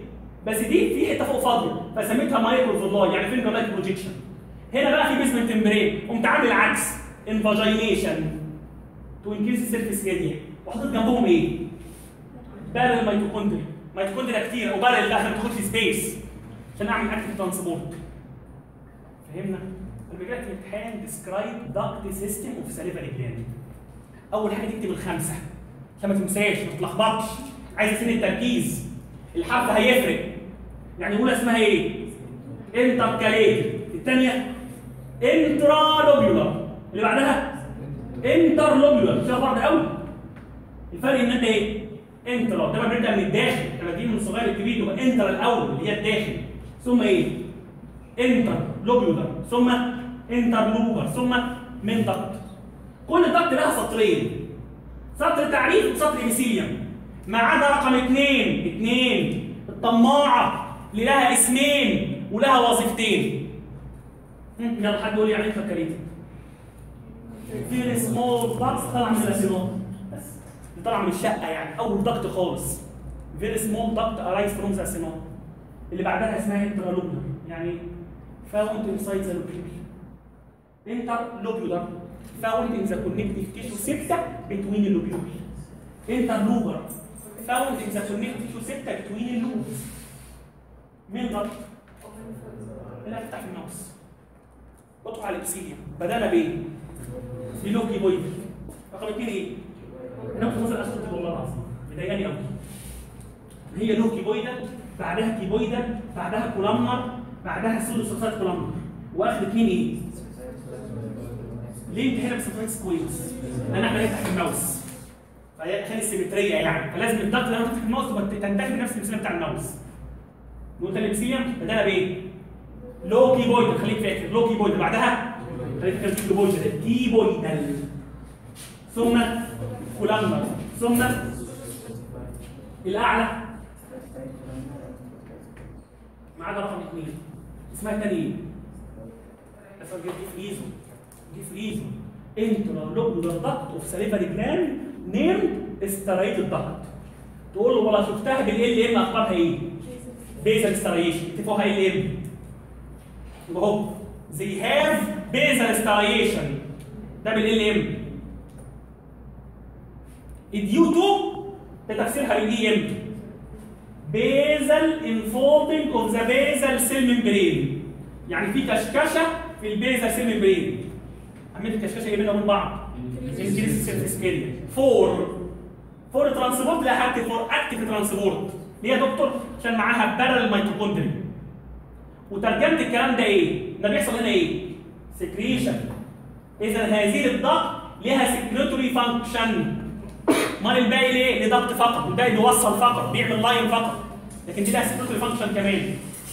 Speaker 2: بس دي في حته فوق فاضيه فسميتها مايكرو فيلاي يعني فينجر لايك بروجيكشن هنا بقى في بيزمنت ممبرين قمت عامل العكس انفاجينيشن تو انكريز السيرفيس اريا وحطيت جنبهم ايه؟ بارل ميتوكوندريا ميتوكوندريا كتير او بارل داخل تدخل في سبيس عشان اعمل اكتف ترانسبورت فهمنا؟ لما جالك الامتحان ديسكرايب داكت سيستم اوف ساليفري جلاند اول حاجه تكتب الخمسه عشان ما تنساش ما تتلخبطش عايز سن التركيز الحرف هيفرق يعني الاولى اسمها ايه؟ انتركاليتد الثانيه انترالوبيولار اللي بعدها انترلوبيولار فيها بعض قوي الفرق ان انت ايه؟ انترا طبعا بنبدا من الداخل لما تجيب من الصغير للكبير يبقى انترا الاول اللي هي الداخل ثم ايه؟ انتر لوبيولار ثم انترلوبر ثم من ضغط كل ضغط لها سطرين سطر تعريف وسطر ايميسيليوم ما عدا رقم اثنين اثنين الطماعه اللي لها اسمين ولها وظيفتين هم، يلا حد يقول لي يعني ايه فكريتي فيري سمول ضغط طالع من الاسينات بس دي طالعه من الشقه يعني اول ضغط خالص فيري سمول ضغط ارايز فروم ذا اسينات اللي بعدها اسمها انترالوبولار يعني فاوند انسايد ذا لوبيول interlobular found in the connective tissue septa between the lobule. Interlobar found in the connective tissue septa between the lobes. مين ضغط؟ لا افتح الماوس. اطلع على الابسيليوم بدانا بايه؟ بلوكي بويد. رقم اثنين ايه؟ انا كنت مثلا اسكت والله العظيم مضايقاني قوي. هي لوكي بويدا بعدها كيبويدا بعدها كولامر بعدها سودوسوسات كولامر واخر اثنين ايه؟ ليه انت هنا بسيطريت كويس؟ لان احنا هنفتح الماوس فهي عشان السيمتريه يعني فلازم الضغط لما تفتح الماوس تبقى تنتهي بنفس الامثله بتاع الماوس نقطه الابسيليوم بدانا بايه؟ لو كيبويد خليك فاكر لو كيبويد بعدها خليك فاكر كيبويد ده كيبويدال ثم كولامبر ثم الاعلى ما عدا رقم اثنين اسمها الثانيه ايه؟ اسمها دي فريزو دي فريزو انترالوبولار ضغط اوف ساليفري جلاند نيم استرايد الضغط تقول له والله شفتها بالال ام اخبارها ايه؟ بيزل ستريشن اتفقوها ال ام يبقى اهو they have basal striation ده بالال ام due to ده تفسيرها بالاي ام basal enfolding of the basal cell membrane يعني في كشكشه في البيزل سيل ممبرين عملت الكشكشه ايه بينهم وبين بعض؟ انكريس سيرفيس اريا فور فور ترانسبورت لا حاجه فور اكتف ترانسبورت ليه يا دكتور؟ عشان معاها بارل ميتوكوندري وترجمه الكلام ده ايه؟ ده بيحصل هنا ايه؟ سكريشن اذا هذه الضغط لها سكريتوري فانكشن امال الباقي ليه؟ لضغط فقط الباقي بيوصل فقط بيعمل لاين فقط لكن دي لها سكريتوري فانكشن كمان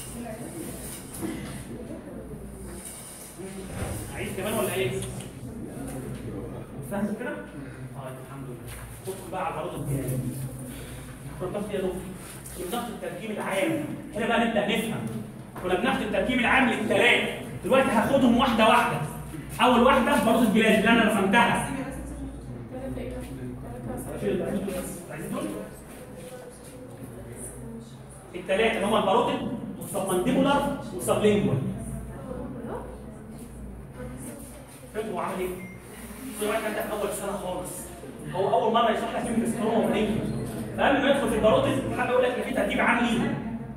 Speaker 2: عايز كمان ولا ايه؟ فاهم كده؟ طيب الحمد لله ندخل بقى على العروض الجانبية الضغط يا دكتور الضغط التركيب العام هنا بقى نبدا نفهم كنا بناخد التركيب العام للثلاث دلوقتي هاخدهم واحده واحده اول واحده برضه الجلاس اللي انا رسمتها عايزين دول؟ الثلاثه اللي هم الباروتيد والسبمنديبولار والسبلينجوال فهمتوا عمل ايه؟ في واحد عندك اول سنه خالص هو اول مره يشرح لك كلمه سكروما وبرينكي فقبل ما يدخل في الباروتيد حابب اقول لك ان في ترتيب عام ليهم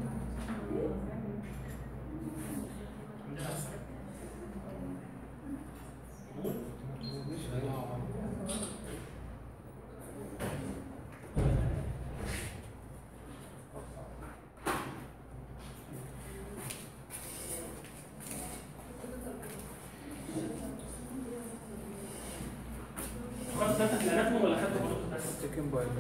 Speaker 2: خدت ثلاثة الاناتوم ولا خدت باروتيد بس؟
Speaker 4: تكن باي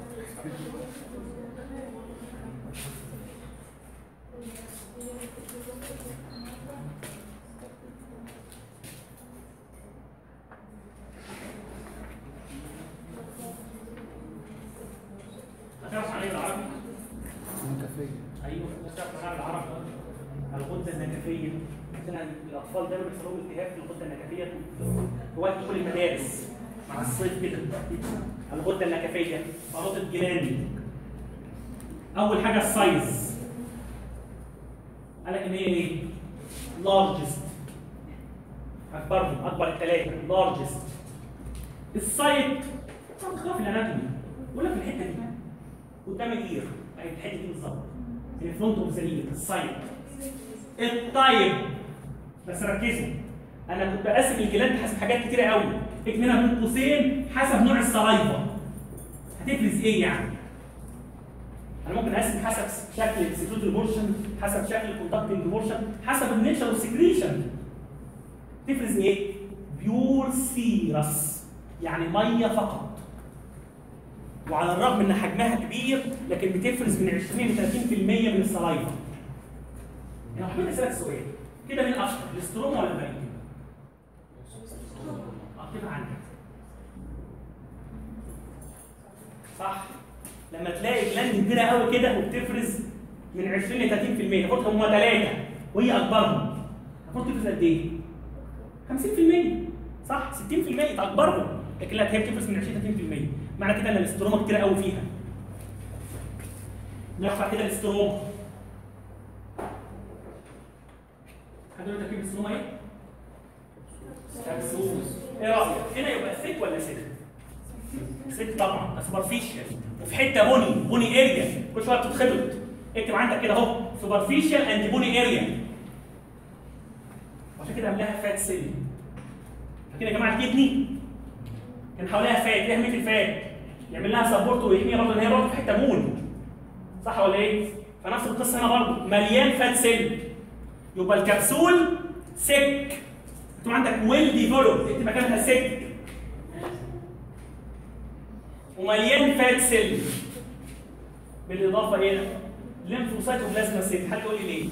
Speaker 2: هتعرف عن ايه بالعربي؟
Speaker 4: منتفية
Speaker 2: ايوه هتعرف عن بالعربي الغده النكفيه عشان الاطفال دايما بيحصل لهم التهاب في الغده النكفيه في وقت دخول المدارس مع الصيف كده الغده النكفيه باروت الجيراني اول حاجه السايز قال لك ان هي ايه؟ لارجست اكبرهم اكبر الثلاثه لارجست السايت طبعا في الاناتومي بقول لك الحته دي قدام الاير اهي الحته دي بالظبط الفرونت اوف ذا اير السايت التايب بس ركزوا انا كنت بقسم الجلاند حسب حاجات كتيره قوي اكملها بين قوسين حسب نوع السلايفا هتفرز ايه يعني انا ممكن اقسم حسب شكل السكريتوري بورشن حسب شكل الكونتاكتنج بورشن حسب النيتشر والسكريشن تفرز ايه بيور سيرس يعني ميه فقط وعلى الرغم ان حجمها كبير لكن بتفرز من 20 ل 30% من السلايفا انا حبيت اسالك سؤال كده مين اشطر الاستروما ولا البريد؟ اكتبها عندك صح لما تلاقي جلاند كبيره قوي كده وبتفرز من 20 ل 30% المفروض هم ثلاثه وهي اكبرهم المفروض تفرز قد ايه؟ 50% صح 60% ده اكبرهم لكن لا هي بتفرز من 20 ل 30% معنى كده ان الاستروما كتير قوي فيها نرفع كده الاستروما حد يقول تركيب الاستروما ايه؟ كبسول ايه رايك؟ هنا يبقى ثيك ولا سيك؟ ثيك طبعا سوبرفيشال وفي حته بني بني اريا كل شويه بتتخبط اكتب عندك كده اهو سوبرفيشال اند بني اريا عشان كده عاملاها فات سيل فاكرين يا جماعه الكدني كان حواليها فات ايه اهميه الفات؟ يعمل لها سبورت ويحميها برضه ان هي برضه في حته بون صح ولا ايه؟ فنفس القصه هنا برضه مليان فات سيل يبقى الكبسول سك انت عندك ويل ديفلوب اكتب مكانها سك ومليان فات سيل بالاضافه الى ليمفوسايتوبلازما سيل حد يقول لي ليه؟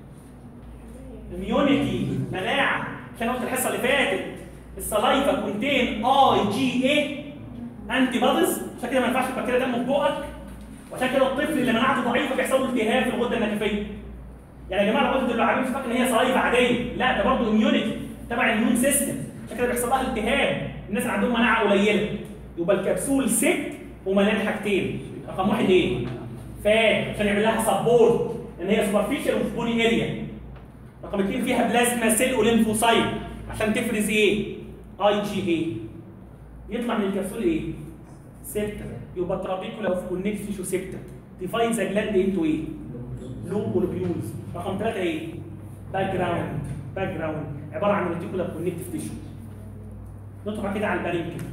Speaker 2: اميونيتي مناعه عشان قلت الحصه اللي فاتت السلايفا كونتين اي جي اي انتي بوديز عشان كده ما ينفعش تبقى كده دم في بقك وعشان كده الطفل اللي مناعته ضعيفه بيحصل له التهاب في الغده النكفيه يعني يا جماعه الغده اللي مش فاكر ان هي سلايفا عاديه لا ده برضه اميونيتي تبع الاميون سيستم عشان كده بيحصل لها التهاب الناس اللي عندهم مناعه قليله يبقى الكبسول سك ومليان حاجتين رقم واحد ايه؟ فات عشان يعمل لها سبورت ان هي سوبرفيشال ومش بوني اريا رقم اثنين فيها بلازما سيل وليمفوسايت عشان تفرز ايه؟ اي جي اي يطلع من الكبسول ايه؟ سبتا يبقى ترابيكولا اوف كونكتيشو سبتا ديفاين ذا جلاند انتو ايه؟ لوب والبيوز رقم ثلاثه ايه؟ باك جراوند باك جراوند عباره عن ريتيكولا كونكتيف تيشو نطلع كده على البرين كده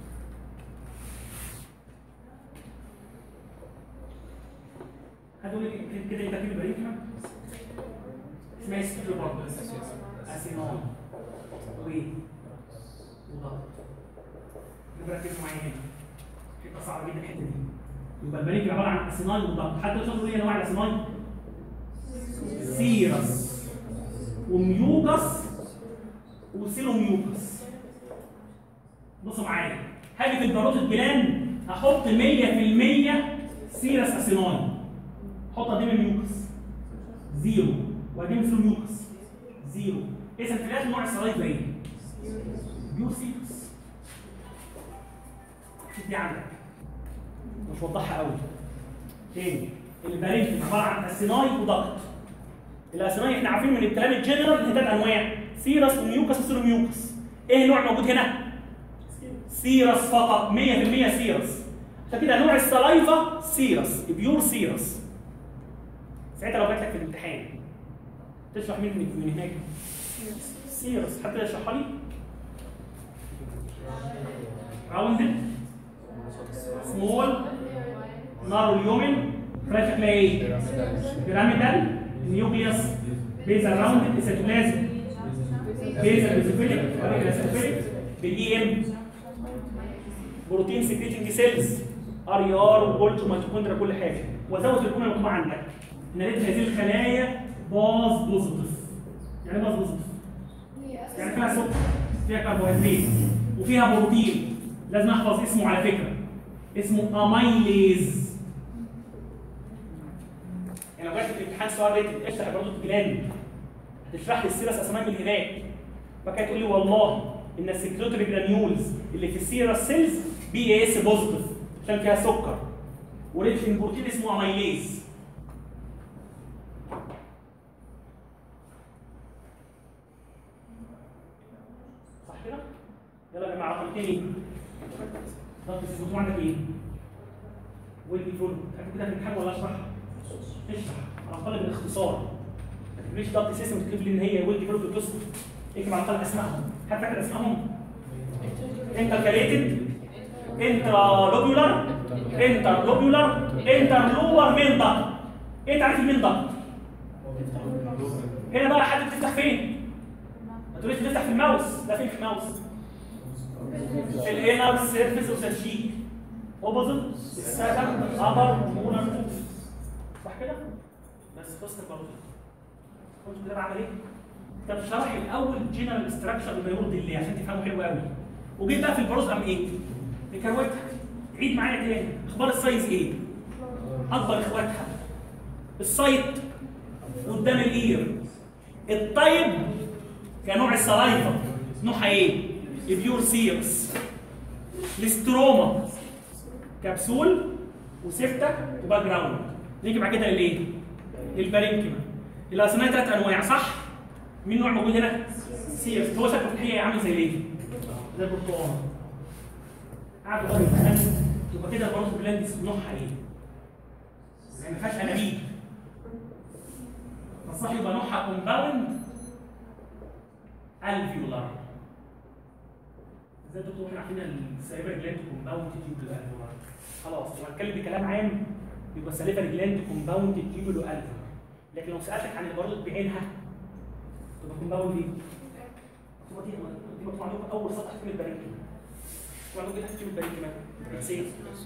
Speaker 2: هتقول لي كده يبقى كده البرين كده اسمها ستيكلو برضه اسينون وايه؟ وضغط ركزوا معايا هنا حته صعبه جدا الحته دي يبقى البريك عباره عن اسيناي وضغط حتى تشوفوا ايه انواع الاسيناي سيرس وميوكس وسيلوميوكس بصوا معايا هاجي في الباروتة جلان هحط 100% سيرس اسيناي احط قد ايه من ميوكس زيرو وقد ايه من سيلوميوكس زيرو اذا في الاخر نوع السلايفا ايه؟ بيور سيرس دي عندك مش وضحها قوي تاني البارينكيوم عباره عن اسيناي وضغط الاسيناي احنا عارفين من الكلام الجنرال ان ثلاث انواع سيرس وميوكس وسيروميوكس ايه نوع موجود هنا؟ سيرس فقط 100% سيرس عشان كده نوع السلايفا سيرس بيور سيرس ساعتها لو جات لك في الامتحان تشرح مين من من هناك؟ سيرس حد يشرحها لي؟ راوندد سمول نارو اليومن فلاش شكلها ايه؟ بيراميدال نيوكليوس بيزل راوندد اسيتوبلازم بيزل بيزوفيليك اسيتوبلازم بالاي ام بروتين سكريتنج سيلز ار اي ار وبولت وميتوكوندريا كل حاجه وزود الجمله المكتوبه عندك ان لقيت هذه الخلايا باز بوزيتيف يعني باز بوزيتيف يعني فيها سكر فيها كربوهيدرات وفيها بروتين لازم احفظ اسمه على فكره اسمه اميليز يعني لو جات في الامتحان سؤال ريتد اشرح برضه جلاند هتشرح لي السيرس اسماء من هناك فكانت تقول لي والله ان السكريتوري جرانيولز اللي في السيرس سيلز بي اي اس بوزيتيف عشان فيها سكر ولقيت ان بروتين اسمه اميليز صح كده؟ يلا يا جماعه رقم اثنين ايه؟ ضغط السيستم عندك ايه؟ ويلدي فول هتكتب كده في الامتحان ولا اشرح؟ اشرح انا طالب الاختصار ما تكتبليش ضغط سيستم وتكتب لي ان هي ويلدي فول وتصل اكتب على طالب اسمائهم حد فاكر اسمائهم؟ انتركاليتد انترالوبيولار انترلوبيولار انترلور مين ضغط ايه تعريف المين ضغط؟ هنا بقى حد بتفتح فين؟ ما تقوليش بتفتح في الماوس لا فين في الماوس؟ في الانر سيرفيس اوف ذا شيك اوبوزيت السكند ابر مولر صح كده؟ بس خلصت برضه كنت كده بعمل ايه؟ طب شرح الاول جنرال ستراكشر بما يرضي الله عشان تفهموا حلو قوي وجيت بقى في البروز قام ايه؟ بكروتها عيد معايا تاني اخبار السايز ايه؟ اكبر اخواتها السايت قدام الاير الطيب كنوع السلايفا نوعها ايه؟ البيور سيرس الاستروما كبسول وسفته وباك جراوند نيجي بعد كده للايه؟ للبارينكيما الاسماء ثلاث انواع صح؟ مين نوع موجود هنا؟ سيرس هو شكله في الحقيقه عامل زي الايه؟ زي البرتقال قعدوا بقى يتخانقوا يبقى كده البروس بلاندس نوعها ايه؟ يعني ما فيهاش انابيب فالصح يبقى نوعها كومباوند الفيولار زي الدكتور احنا عارفين السليفري جلاند كومباوند تيبولو الفيولار خلاص لو هتكلم بكلام عام يبقى السليفري جلاند كومباوند تيبولو الفيولار لكن لو سالتك عن البارود بعينها تبقى كومباوند ايه؟ تبقى دي دي مكتوب عندكم اول سطح في البرينكيما مكتوب عندكم ايه في البرينكيما؟ اكسيس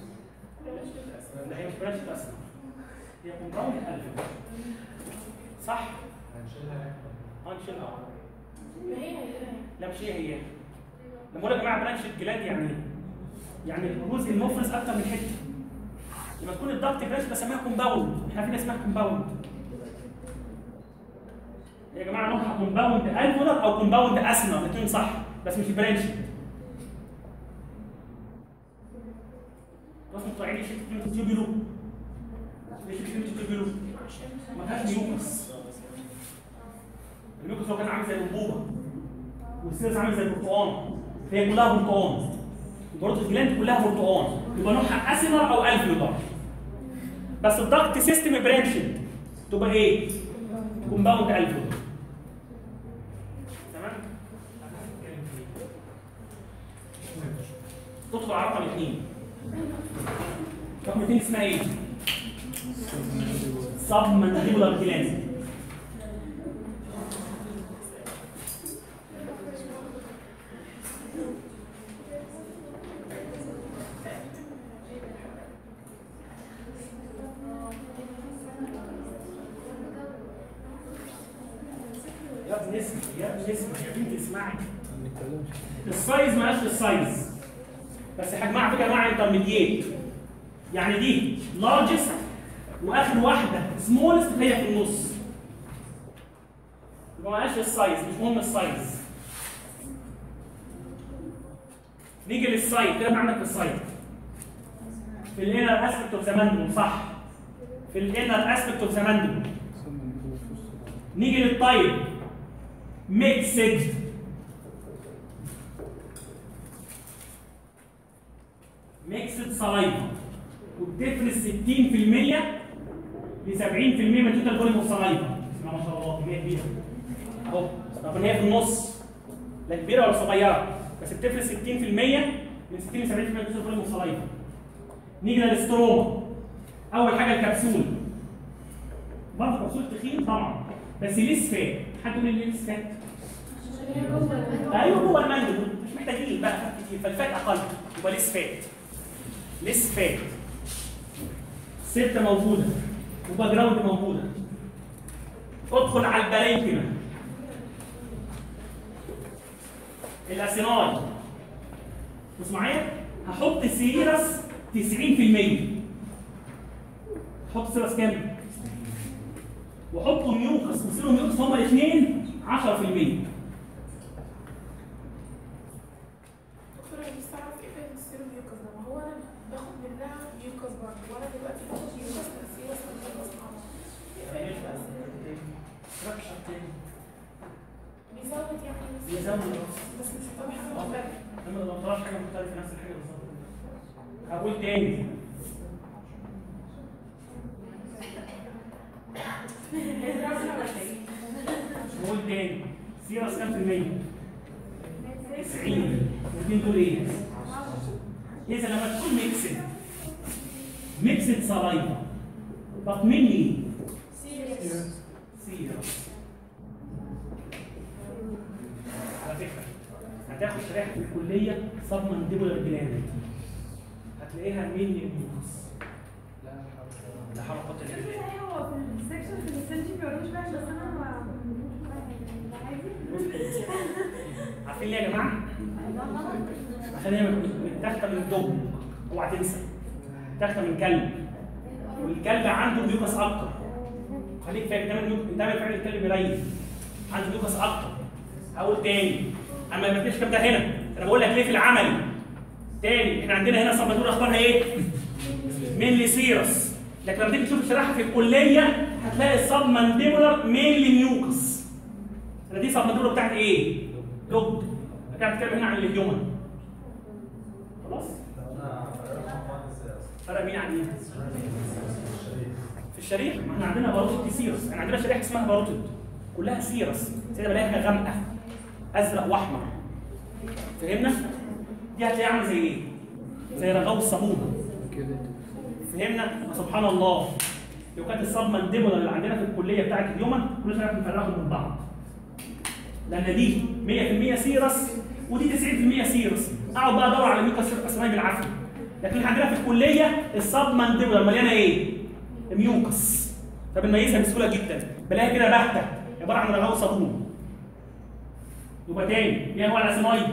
Speaker 2: لا هي مش برانش اصلا هي كومباوند الفيولار صح؟ هنشيلها
Speaker 3: ما هي هي
Speaker 2: لا مش هي هي لما اقول يا جماعه برانش الجلاند يعني ايه؟ يعني الجزء المفرز اكتر من حته لما تكون الضغط برانش بسميها كومباوند احنا عارفين اسمها كومباوند يا جماعه نوعها كومباوند الفولر او كومباوند اسمى الاثنين صح بس مش برانش بس مطلعين ليش كلمه تيوبيلو ليش كلمه تيوبيلو ما فيهاش ميوكس الميوكس هو كان عامل زي الانبوبه والسيرس عامل زي البرتقال هي كلها برتقال البروتو جلاند كلها برتقال يبقى نوعها اسيمر او الفيولار بس الضغط سيستم برانشد تبقى ايه؟ كومباوند الفيولار تمام؟ تدخل على رقم اثنين رقم اثنين اسمها ايه؟ سب مانديبولار جلاند يا ابني اسمع يا ابني اسمع يا بنتي اسمعي
Speaker 4: ما نتكلمش
Speaker 2: السايز مالهاش السايز بس حجمها على فكره انواع انترميديت يعني دي لارجست واخر واحده سمولست هي في النص يبقى مالهاش السايز مش مهم السايز نيجي للسايد كده عندك السايد في الانر اسبكت اوف ذا ماندبل صح في الانر اسبكت اوف ذا ماندبل نيجي للطيب ميكسد ميكسد سلايفا وبتفرز 60% ل 70% من توتال فوليوم اوف سلايفا بسم الله ما شاء الله كميه كبيره اهو طب هي في النص لا كبيره ولا صغيره بس بتفرز 60% من 60 ل 70% من توتال فوليوم اوف سلايفا نيجي للستروما اول حاجه الكبسول برضه كبسول تخين طبعا بس ليه سفات حد يقول لي ليه سفات ايوه جوه المندل مش محتاجين بقى فات كتير فالفات اقل يبقى ليه سفات ليه سفات ستة موجودة وباك جراوند موجودة ادخل على البرينكيما الاسيناي بص معايا هحط سيرس 90% حط سيرس كام؟ وحطوا ميوكس وسيرو ميوكس هما الاثنين 10%
Speaker 3: دكتور انا مش عارف ايه فايده السيروم ميوكس ده ما هو انا باخد منها ميوكس برضه وانا دلوقتي باخد ميوكس من السيروس من الأصنع. بيزود يعني
Speaker 2: هي زي ما الراس
Speaker 3: بس مش هتبقى حاجه مختلفه
Speaker 2: لما ما طلعش حاجه مختلفه نفس الحاجه بالظبط هقول تاني هقول تاني سيرس كام في المية؟ 90 الاثنين دول ايه؟ إذا لما تكون ميكسد ميكسد سلايفا طب مين ايه؟ سيرس على فكرة هتاخد شريحة في الكلية صاب مانديبولار جلاند هتلاقيها مين الميوكس لا حول ولا قوة إلا بالله
Speaker 5: هو في السكشن في السنتي بيقولوش بقى بس انا ما
Speaker 2: عارفين ليه يا جماعة؟ عشان هي متاخدة من دم اوعى تنسى متاخدة من كلب والكلب عنده ميوكس أكتر خليك فاهم ده من ده من فعل الكلب قليل عنده ميوكس أكتر هقول تاني اما ما فيش ده هنا انا بقول لك ليه في العمل تاني احنا عندنا هنا صبادور اخبارها ايه؟ مينلي سيرس لكن لما تيجي تشوف الشريحه في الكليه هتلاقي الصب مانديبولار مينلي ميوكس انا دي صب مانديبولار بتاعت ايه؟ دوج كانت بتتكلم هنا عن الهيومن خلاص؟ فرق مين عن مين؟ في الشريحه ما احنا عندنا باروتيد دي سيرس احنا عندنا شريحه اسمها باروتيد كلها سيرس سيدة بلاقيها غامقه ازرق واحمر فهمنا؟ دي هتلاقيها عامله زي ايه؟ زي رغاوي الصابونه
Speaker 4: كده
Speaker 2: فهمنا؟ سبحان الله لو كانت الصاب مانديبولا اللي عندنا في الكليه بتاعت اليومن كل شويه بنفرغهم من بعض لان دي 100% سيرس ودي 90% سيرس اقعد بقى ادور على ميوكس اسمها بالعافيه لكن احنا عندنا في الكليه الصاب مانديبولا مليانه ايه؟ ميوكس فبنميزها بسهوله جدا بلاقيها كده باهته عباره عن رغاوي صابون يبقى تاني دي انواع الاسمايد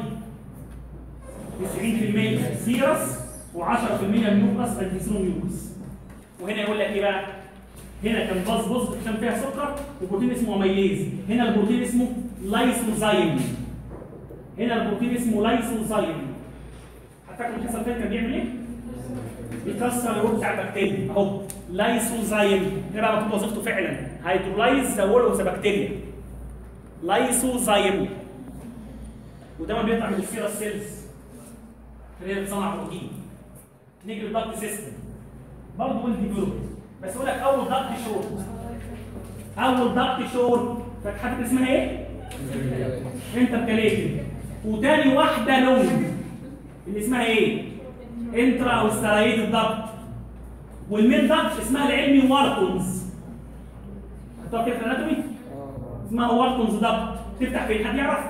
Speaker 2: 90% سيرس و10% ميوكس فالديسون ميوكس وهنا يقول لك ايه بقى؟ هنا كان باص بص عشان فيها سكر وبروتين اسمه اميليز هنا البروتين اسمه لايسوزايم هنا البروتين اسمه لايسوزايم هتفكر الحصه اللي فاتت كان بيعمل ايه؟ بيكسر الوول بتاع البكتيريا اهو لايسوزايم ده بقى مكتوب وظيفته فعلا هيدرولايز ذا وول اوف ذا بكتيريا لايسوزايم وده ما بيطلع من السيرس سيلز اللي هي بتصنع بروتين نيجي للضغط سيستم برضه ويل ديفلوبد بس اقول لك اول ضغط شور اول ضغط شور فاكر اسمها ايه؟ انت بكاليتي وتاني واحده لون اللي اسمها ايه؟ انترا او سترايد الضغط والمين ضغط اسمها العلمي وارتونز هتقف كده في الاناتومي اسمها وارتونز ضغط تفتح فين حد يعرف؟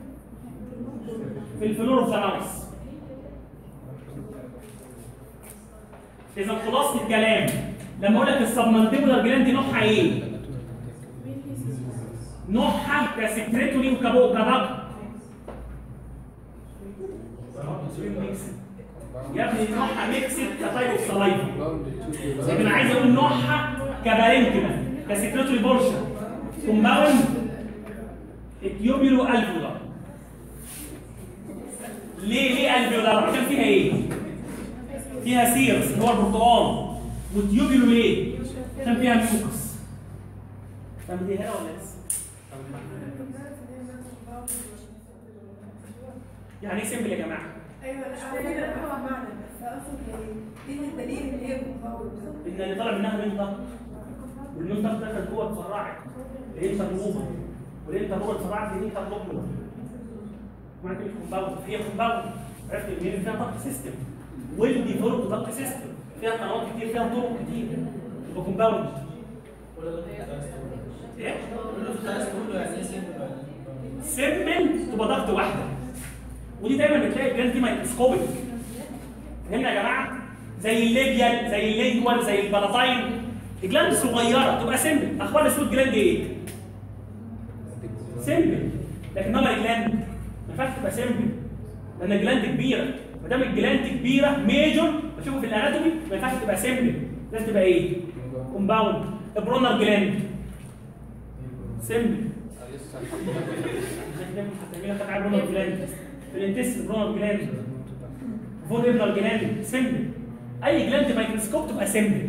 Speaker 2: في الفلور اوف ذا ماوس اذا خلاصه الكلام لما اقول لك السبمنتيبولار جلاند دي نوعها ايه؟ نوعها كسكريتوري وكابو كبق يا ابني نوعها ميكسد كتايب اوف سلايفا لكن عايز اقول نوعها كبارنكما كسكريتوري بورشن كومباوند التيوبيولو الفولار ليه ليه الفيولار عشان فيها ايه؟ فيها سيرس اللي هو البرتقال وتيوبيولو ليه؟ عشان فيها ميوكس فاهم دي هنا ولا لسه؟ يعني ايه سيمبل يا جماعه؟
Speaker 3: ايوه لا على فكره هو معنى بس اقصد يعني ايه الدليل اللي هي بتقول
Speaker 2: ان اللي طالع منها مين ضغط والمين ضغط دخل جوه اتفرعت الانتر روما والانتر روما اتفرعت للانتر روما معنى كلمه كومباوند هي كومباوند عرفت منين فيها ضغط سيستم ويل ديفلوب ضغط سيستم فيها قنوات كتير فيها طرق كتير يبقى كومباوند ايه؟ سيمبل تبقى ضغط واحده ودي دايما بتلاقي الجلاند دي مايكروسكوبيك فهمنا يا جماعه زي الليبيال زي اللينجوال زي البلاتاين الجلاند صغيره تبقى سيمبل اخبار السود جلاند ايه؟ سيمبل لكن نمر الجلاند ما ينفعش تبقى سيمبل لان الجلاند كبيره ما دام الجلاند كبيره ميجور بشوفه في الاناتومي ما ينفعش تبقى سيمبل لازم تبقى ايه؟ كومباوند برونر جلاند سيمبل هتعملها خد برونر جلاند الانتست برونر جلاند فون ابنر جلاند سيمبل اي جلاند مايكروسكوب تبقى سيمبل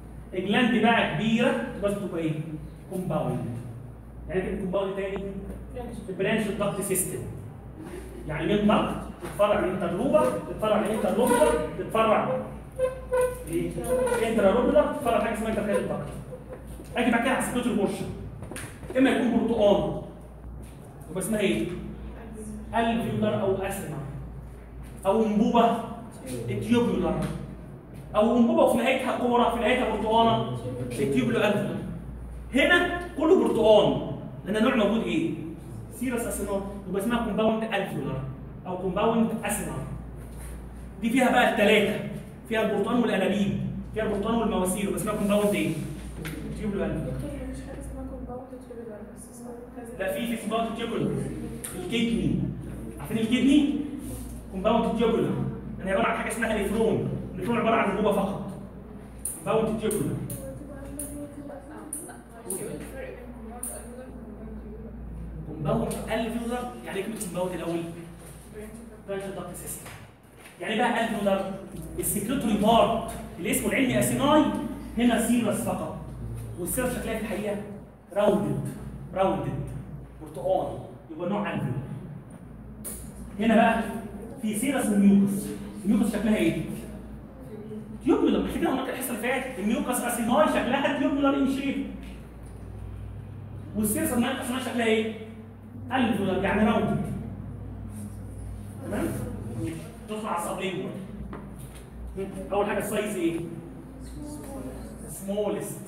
Speaker 2: الجلاند بقى كبيره بس تبقى ايه؟ كومباوند يعني كده كومباوند تاني برانش الضغط سيستم يعني من ضغط تتفرع الانترلوبر تتفرع الانترلوبر تتفرع الانترلوبر تتفرع حاجه اسمها انترفير الضغط اجي بعد كده على سكوت البورشن اما يكون برتقال يبقى اسمها ايه؟ الفيولار او اسمر او انبوبه تيوبولار او انبوبه وفي نهايتها كوره في نهايتها برتقانه التيوبولو الفيولار هنا كله برتقان لان النوع موجود ايه؟ سيرس اسينار يبقى اسمها كومباوند الفيولار او كومباوند اسينار دي فيها بقى الثلاثه فيها البرتقان والانابيب فيها البرتقان والمواسير يبقى اسمها كومباوند ايه؟ تيوبولو الفيولار
Speaker 3: دكتور مفيش حاجه اسمها كومباوند تيوبولار بس اسمها كذا
Speaker 2: لا في في كومباوند تيوبولو الكدني عارفين الكدني؟ كومباوند تيوبولو يعني عباره عن حاجه اسمها نيفرون النيفرون عباره عن انبوبه فقط كومباوند تيوبولو كومباوند الفيولار يعني كلمه كومباوند الاول برانش الضغط سيستم يعني بقى الفيولار السكريتوري بارت اللي اسمه العلمي اسيناي هنا سيرس فقط والسيرس شكلها في الحقيقه راوندد راوندد برتقاني يبقى نوع الفيولار هنا بقى في سيرس وميوكس الميوكس شكلها ايه؟ تيوبولار مش كده هناك الحصه اللي فاتت الميوكس اسيناي شكلها تيوبولار ان شيب والسيرس المايك اسمها شكلها ايه؟ الفيولار يعني راوند تمام؟ ندخل على السبلينجوال اول حاجه السايز ايه؟ سمولست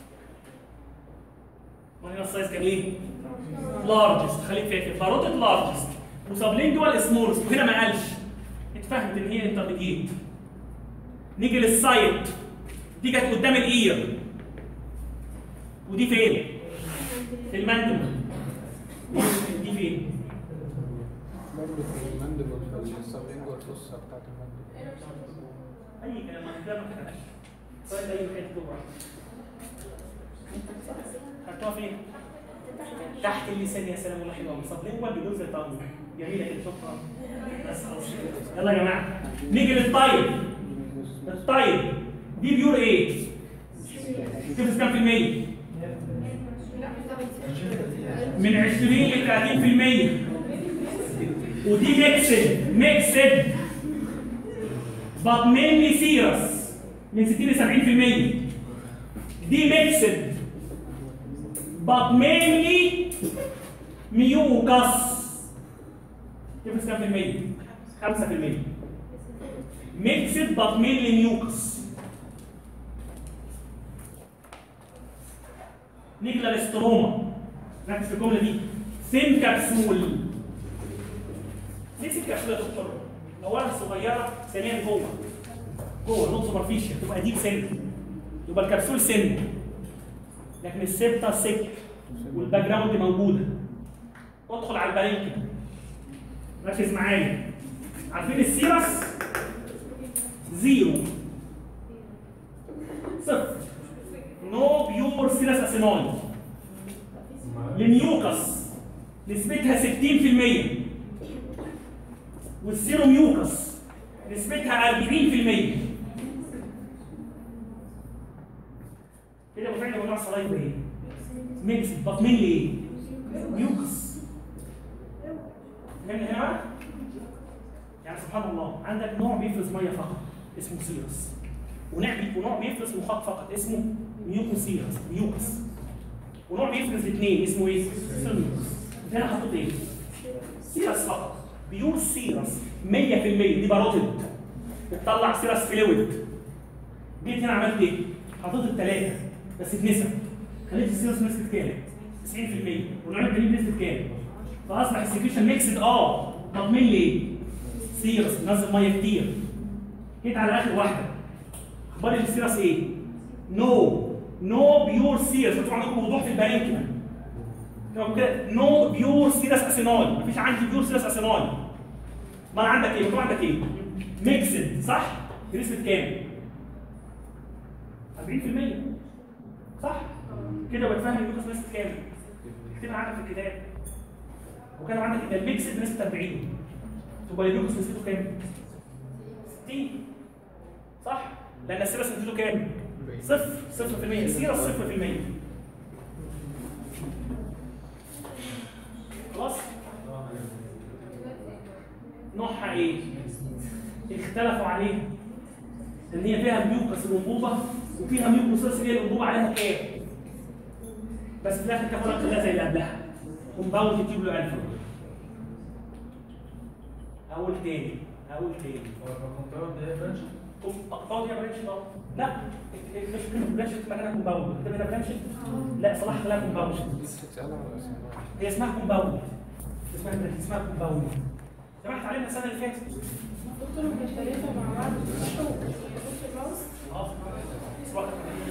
Speaker 2: وهنا السايز كان ايه؟ لارجست خليك فاكر باروتد لارجست وسبلينجوال سمولست وهنا ما قالش اتفهمت ان هي انترميديت نيجي للسايت دي جت قدام الاير ودي فين؟ في المندل دي فين؟
Speaker 4: برضه في المندبل في السبلينجوال الفصة بتاعت المندبل
Speaker 2: اي كلام ما ده ما كتبش سؤال اي حته جوه خدتوها فين؟ تحت اللسان يا سلام والله حلوه سبلينجوال بدون زي طعم جميله كده شكرا بس خلاص يلا يا جماعه نيجي للطيب الطيب دي بيور ايه؟ تفرز كام في المية؟ من 20 ل 30% ودي ميكسد ميكسد but mainly سيرس من 60 ل 70% دي ميكسد but mainly ميوكس تفرز كام في المية؟ 5% ميكسد but mainly ميوكس نيجي للاستروما ركز في الجمله دي ثين كبسول ليه ثين كبسول يا دكتور؟ اولا صغيره ثانيا جوه جوه نوت سوبرفيشال تبقى ديب سن يبقى الكبسول سن لكن السبتا سك والباك جراوند موجوده ادخل على البارينكا ركز معايا عارفين السيرس زيرو صفر نو بيور سيرس اسيناي الميوكس نسبتها 60% والسيرو ميوكس نسبتها 40% كده مفعل موضوع الصلايب ايه؟ ميكس طب مين ايه؟ ميوكس هنا هنا بقى يعني سبحان الله عندك نوع بيفرز ميه فقط اسمه سيرس ونوع ونوع بيفرز مخاط فقط اسمه ميوكوسيرس ميوكس ونوع بيفرز الاثنين اسمه ايه؟ سيرميوكس هنا حطيت ايه؟ سيرس فقط بيور سيرس 100% دي باروتد بتطلع سيرس فلويد جيت هنا عملت ايه؟ حطيت الثلاثه بس بنسب خليت السيرس نسبه كام؟ 90% والنوع التاني بنسبه كام؟ فاصبح السكريشن ميكسد اه طب مين ليه؟ سيرس نزل ميه كتير جيت على اخر واحده اخبار السيرس ايه؟ نو نو بيور سيرس انتوا عندكم موضوع في البارينكيما لو كده نو بيور سيرس اسيناي مفيش عندي بيور سيرس اسيناي ما عندك ايه؟ مكتوب عندك ايه؟ ميكسد صح؟ بنسبه كام؟ 40% صح؟ كده بتفهم الميكس بنسبه كام؟ اكتبها عندك في الكتاب وكان عندك ان الميكسد بنسبه 40 تبقى الميكس نسبته كام؟ 60 صح؟ لان السيرس نسبته كام؟ صفر صفر في المية السيرس صفر في المية خلاص نوعها ايه؟ اختلفوا عليها ان هي فيها ميوكس الانبوبه وفيها ميوكس اللي هي الانبوبه عليها كام بس في الاخر كفرت خلاها زي اللي قبلها كومباوند تيوبلو الفا اقول تاني اقول تاني كومباوند يا برانش طبعا لا مش مش برانش في مكانها كومباوند انت هنا برانش لا صلاح خلاها كومباوند
Speaker 4: بتتسأل على اسمها
Speaker 2: هي اسمها كومباوند اسمها برانش اسمها كومباوند سمعت علينا السنه اللي فاتت
Speaker 3: دكتور مختلفة مع بعض دكتور ماوس
Speaker 2: اه صباح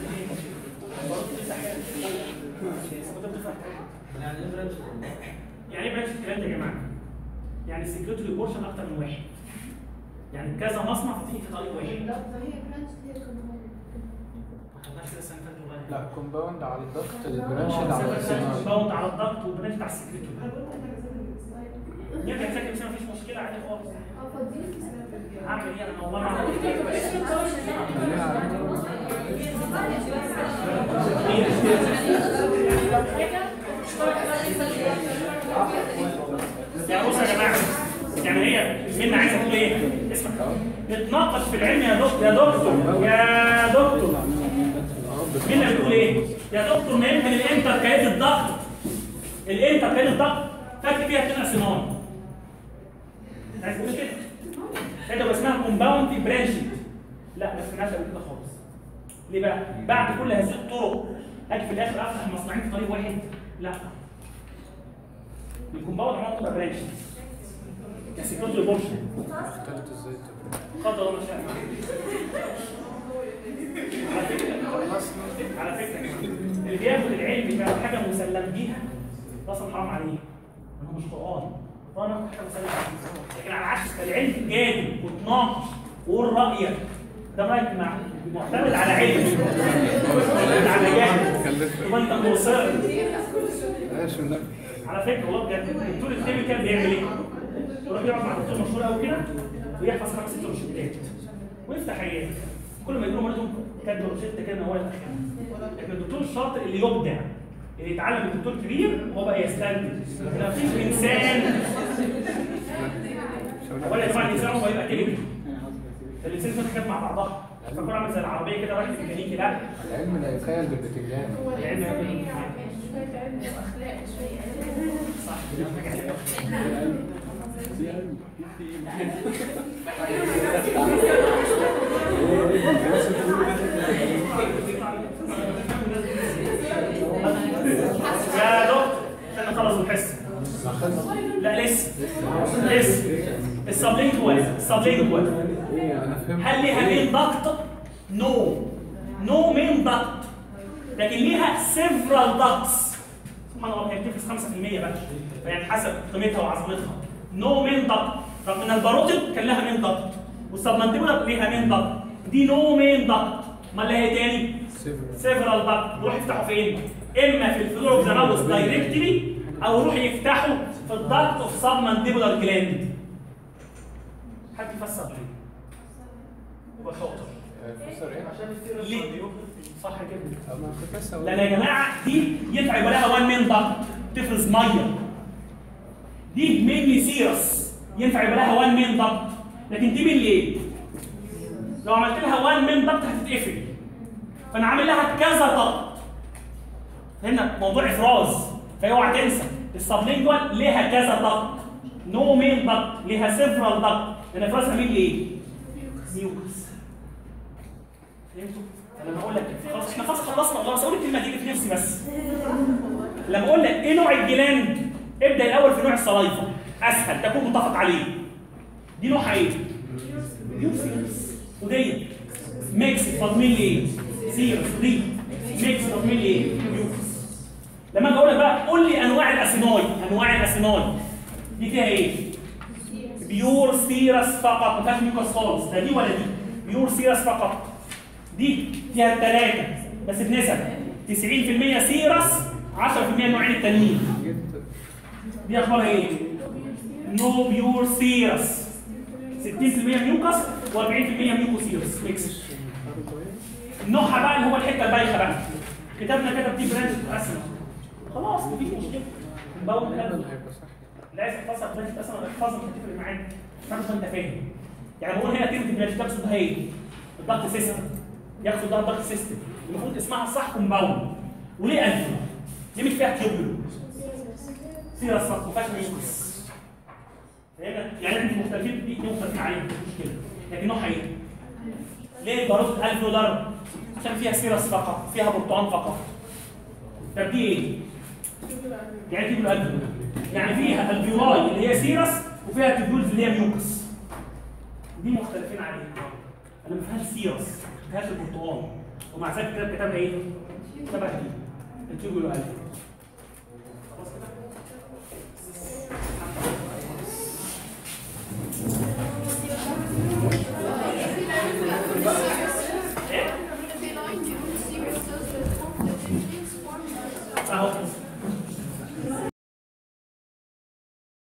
Speaker 2: يعني ايه برانش الكلام ده يا جماعه؟ يعني السكيورتي بورشن اكتر من واحد يعني كذا مصنع فاتحين في طريق واحد ما خدناش كده السنه اللي فاتت والله
Speaker 4: لا كومباوند على الضغط البرانش اللي على الاسمها
Speaker 2: كومباوند على الضغط والبرانش بتاع السكيورتي يرجع تذاكر بس مفيش مشكله عادي خالص هعمل ايه انا والله ما اعرف يعني بصوا يا جماعه يعني هي منا عايزه تقول ايه؟ اسمع نتناقش في العلم يا دكتور يا دكتور يا دكتور مين اللي بيقول ايه؟ يا دكتور ما يمكن الانتر كايد الضغط الانتر كايد الضغط فاكر فيها اتنين اسنان عايز تقول كده؟ هي تبقى اسمها كومباوند برانشنج لا ما اسمهاش قبل كده خالص ليه بقى؟ بعد كل هذه الطرق اجي في الاخر افتح المصنعين في طريق واحد؟ لا الكومباوند عموما تبقى برانشنج كسيكوتري بورشن
Speaker 4: اختلت ازاي تبقى
Speaker 2: اتفضل انا شايف على فكره على فكره اللي بياخد العلم بقى حاجه مسلم بيها ده اصلا حرام عليه انه مش قران فانا اخد حاجه مسلم بيها لكن على العكس العلم جادل وتناقش وقول رايك ده رايك مع معتمد على علم معتمد على جهل يبقى انت مصر
Speaker 4: ايش من
Speaker 2: على فكره والله بجد الدكتور الكيمي كان بيعمل ايه؟ يروح يقعد مع دكتور مشهور قوي كده ويحفظ خمس ست روشتات ويفتح عياده كل ما يجيله مريض كاتب روشته كده ان هو يدخلها لكن الدكتور الشاطر اللي يبدع اللي يتعلم من دكتور كبير هو بقى يستنتج لكن مفيش انسان ولا طبعا الانسان هو يبقى كلمه الانسان كده حاجات مع بعضها فكون عامل زي العربيه كده رايح ميكانيكي لا
Speaker 4: العلم لا يخيل بالبتنجان
Speaker 3: هو
Speaker 2: العلم
Speaker 3: العلم
Speaker 2: يعمل-
Speaker 3: يعني شوية علم وأخلاق وشوية علم
Speaker 2: صح دي حاجه حلوه يا دكتور عشان نخلص الحصه لا لسه لسه السبلينجوال السبلينجوال
Speaker 4: انا فهمت
Speaker 2: هل ليها مين ضغط؟ نو نو مين ضغط لكن ليها سيفرال ضغطس سبحان الله هي بتفرز 5% بقى فيعني حسب قيمتها وعظمتها نو مين ضغط رغم ان الباروتيد كان لها مين ضغط والسبمنتيبولا ليها مين ضغط دي نو مين ضغط امال لها ايه تاني؟
Speaker 4: سيفر
Speaker 2: سيفرال ضغط يروح يفتحوا فين؟ اما في الفلور اوف ذا ماوس دايركتلي او يروح يفتحوا في الضغط اوف سبمنتيبولار جلاند حد يفسر ليه؟ يبقى شاطر
Speaker 4: فسر ايه؟
Speaker 2: ليه؟ صح كده
Speaker 4: اما كنت لسه
Speaker 2: لان يا جماعه دي ينفع يبقى لها 1 مين ضغط تفرز ميه دي ميني سيرس ينفع يبقى لها 1 مين ضغط لكن دي مين ليه؟ لو عملت لها 1 مين ضغط هتتقفل فانا عامل لها كذا ضغط هنا موضوع افراز فاوعى تنسى السبلينجوال ليها كذا ضغط نو مين ضغط ليها سيفرال ضغط لان افرازها مين ليه؟ ميوكس فهمتوا؟ لما اقول لك خلاص احنا خلاص خلصنا والله بس اقول الكلمه دي في نفسي بس لما اقول لك ايه نوع الجلاند ابدا الاول في نوع الصلايفه اسهل تكون متفق عليه دي نوعها ايه؟ يوسيرس ودي ميكس تضمين ايه؟ سيرس ودي ميكس تضمين ايه؟ يوكس لما اجي اقول لك بقى قول لي انواع الاسيناي انواع الاسيناي دي فيها ايه؟ بيور سيرس فقط ما فيهاش ميوكس خالص لا دي ولا دي بيور سيرس فقط دي فيها الثلاثه بس بنسب 90% سيرس 10% النوعين التانيين
Speaker 4: جبت
Speaker 2: دي اخبارها ايه؟ نو بيور سيرس 60% ميوكس و40% ميوكو سيرس ميكس نوعها بقى اللي هو الحته البايخه بقى كتبنا كتب دي براند اسمه خلاص مفيش مشكله نبوظ
Speaker 4: غالبا
Speaker 2: الكلام.
Speaker 4: هيبقى صح
Speaker 2: اللي عايز يحفظها بلاش اصلا احفظها مش هتفرق معاك تعرف انت فاهم يعني بقول هنا كلمه بلاش تقصد هي الضغط سيستم يقصد ده الضغط سيستم المفروض اسمها صح كومباوند وليه الف ليه مش فيها تيوبل سيرة الصف ما فيهاش ميوكس فاهمة؟ يعني انتوا مختلفين دي دي مختلفين عليها مش مشكله لكن نوعها ايه؟ ليه الباروت الف ضرب؟ عشان فيها سيرس فقط فيها برتقان فقط طب دي ايه؟ يعني تيجي الالف يعني فيها الفيولاي اللي هي سيرس وفيها تيبيولز اللي هي ميوكس دي مختلفين عليها انا ما فيهاش سيرس ما فيهاش البرتقال ومع ذلك كده كتبها ايه؟ كتبها دي التيوبول الف خلاص كده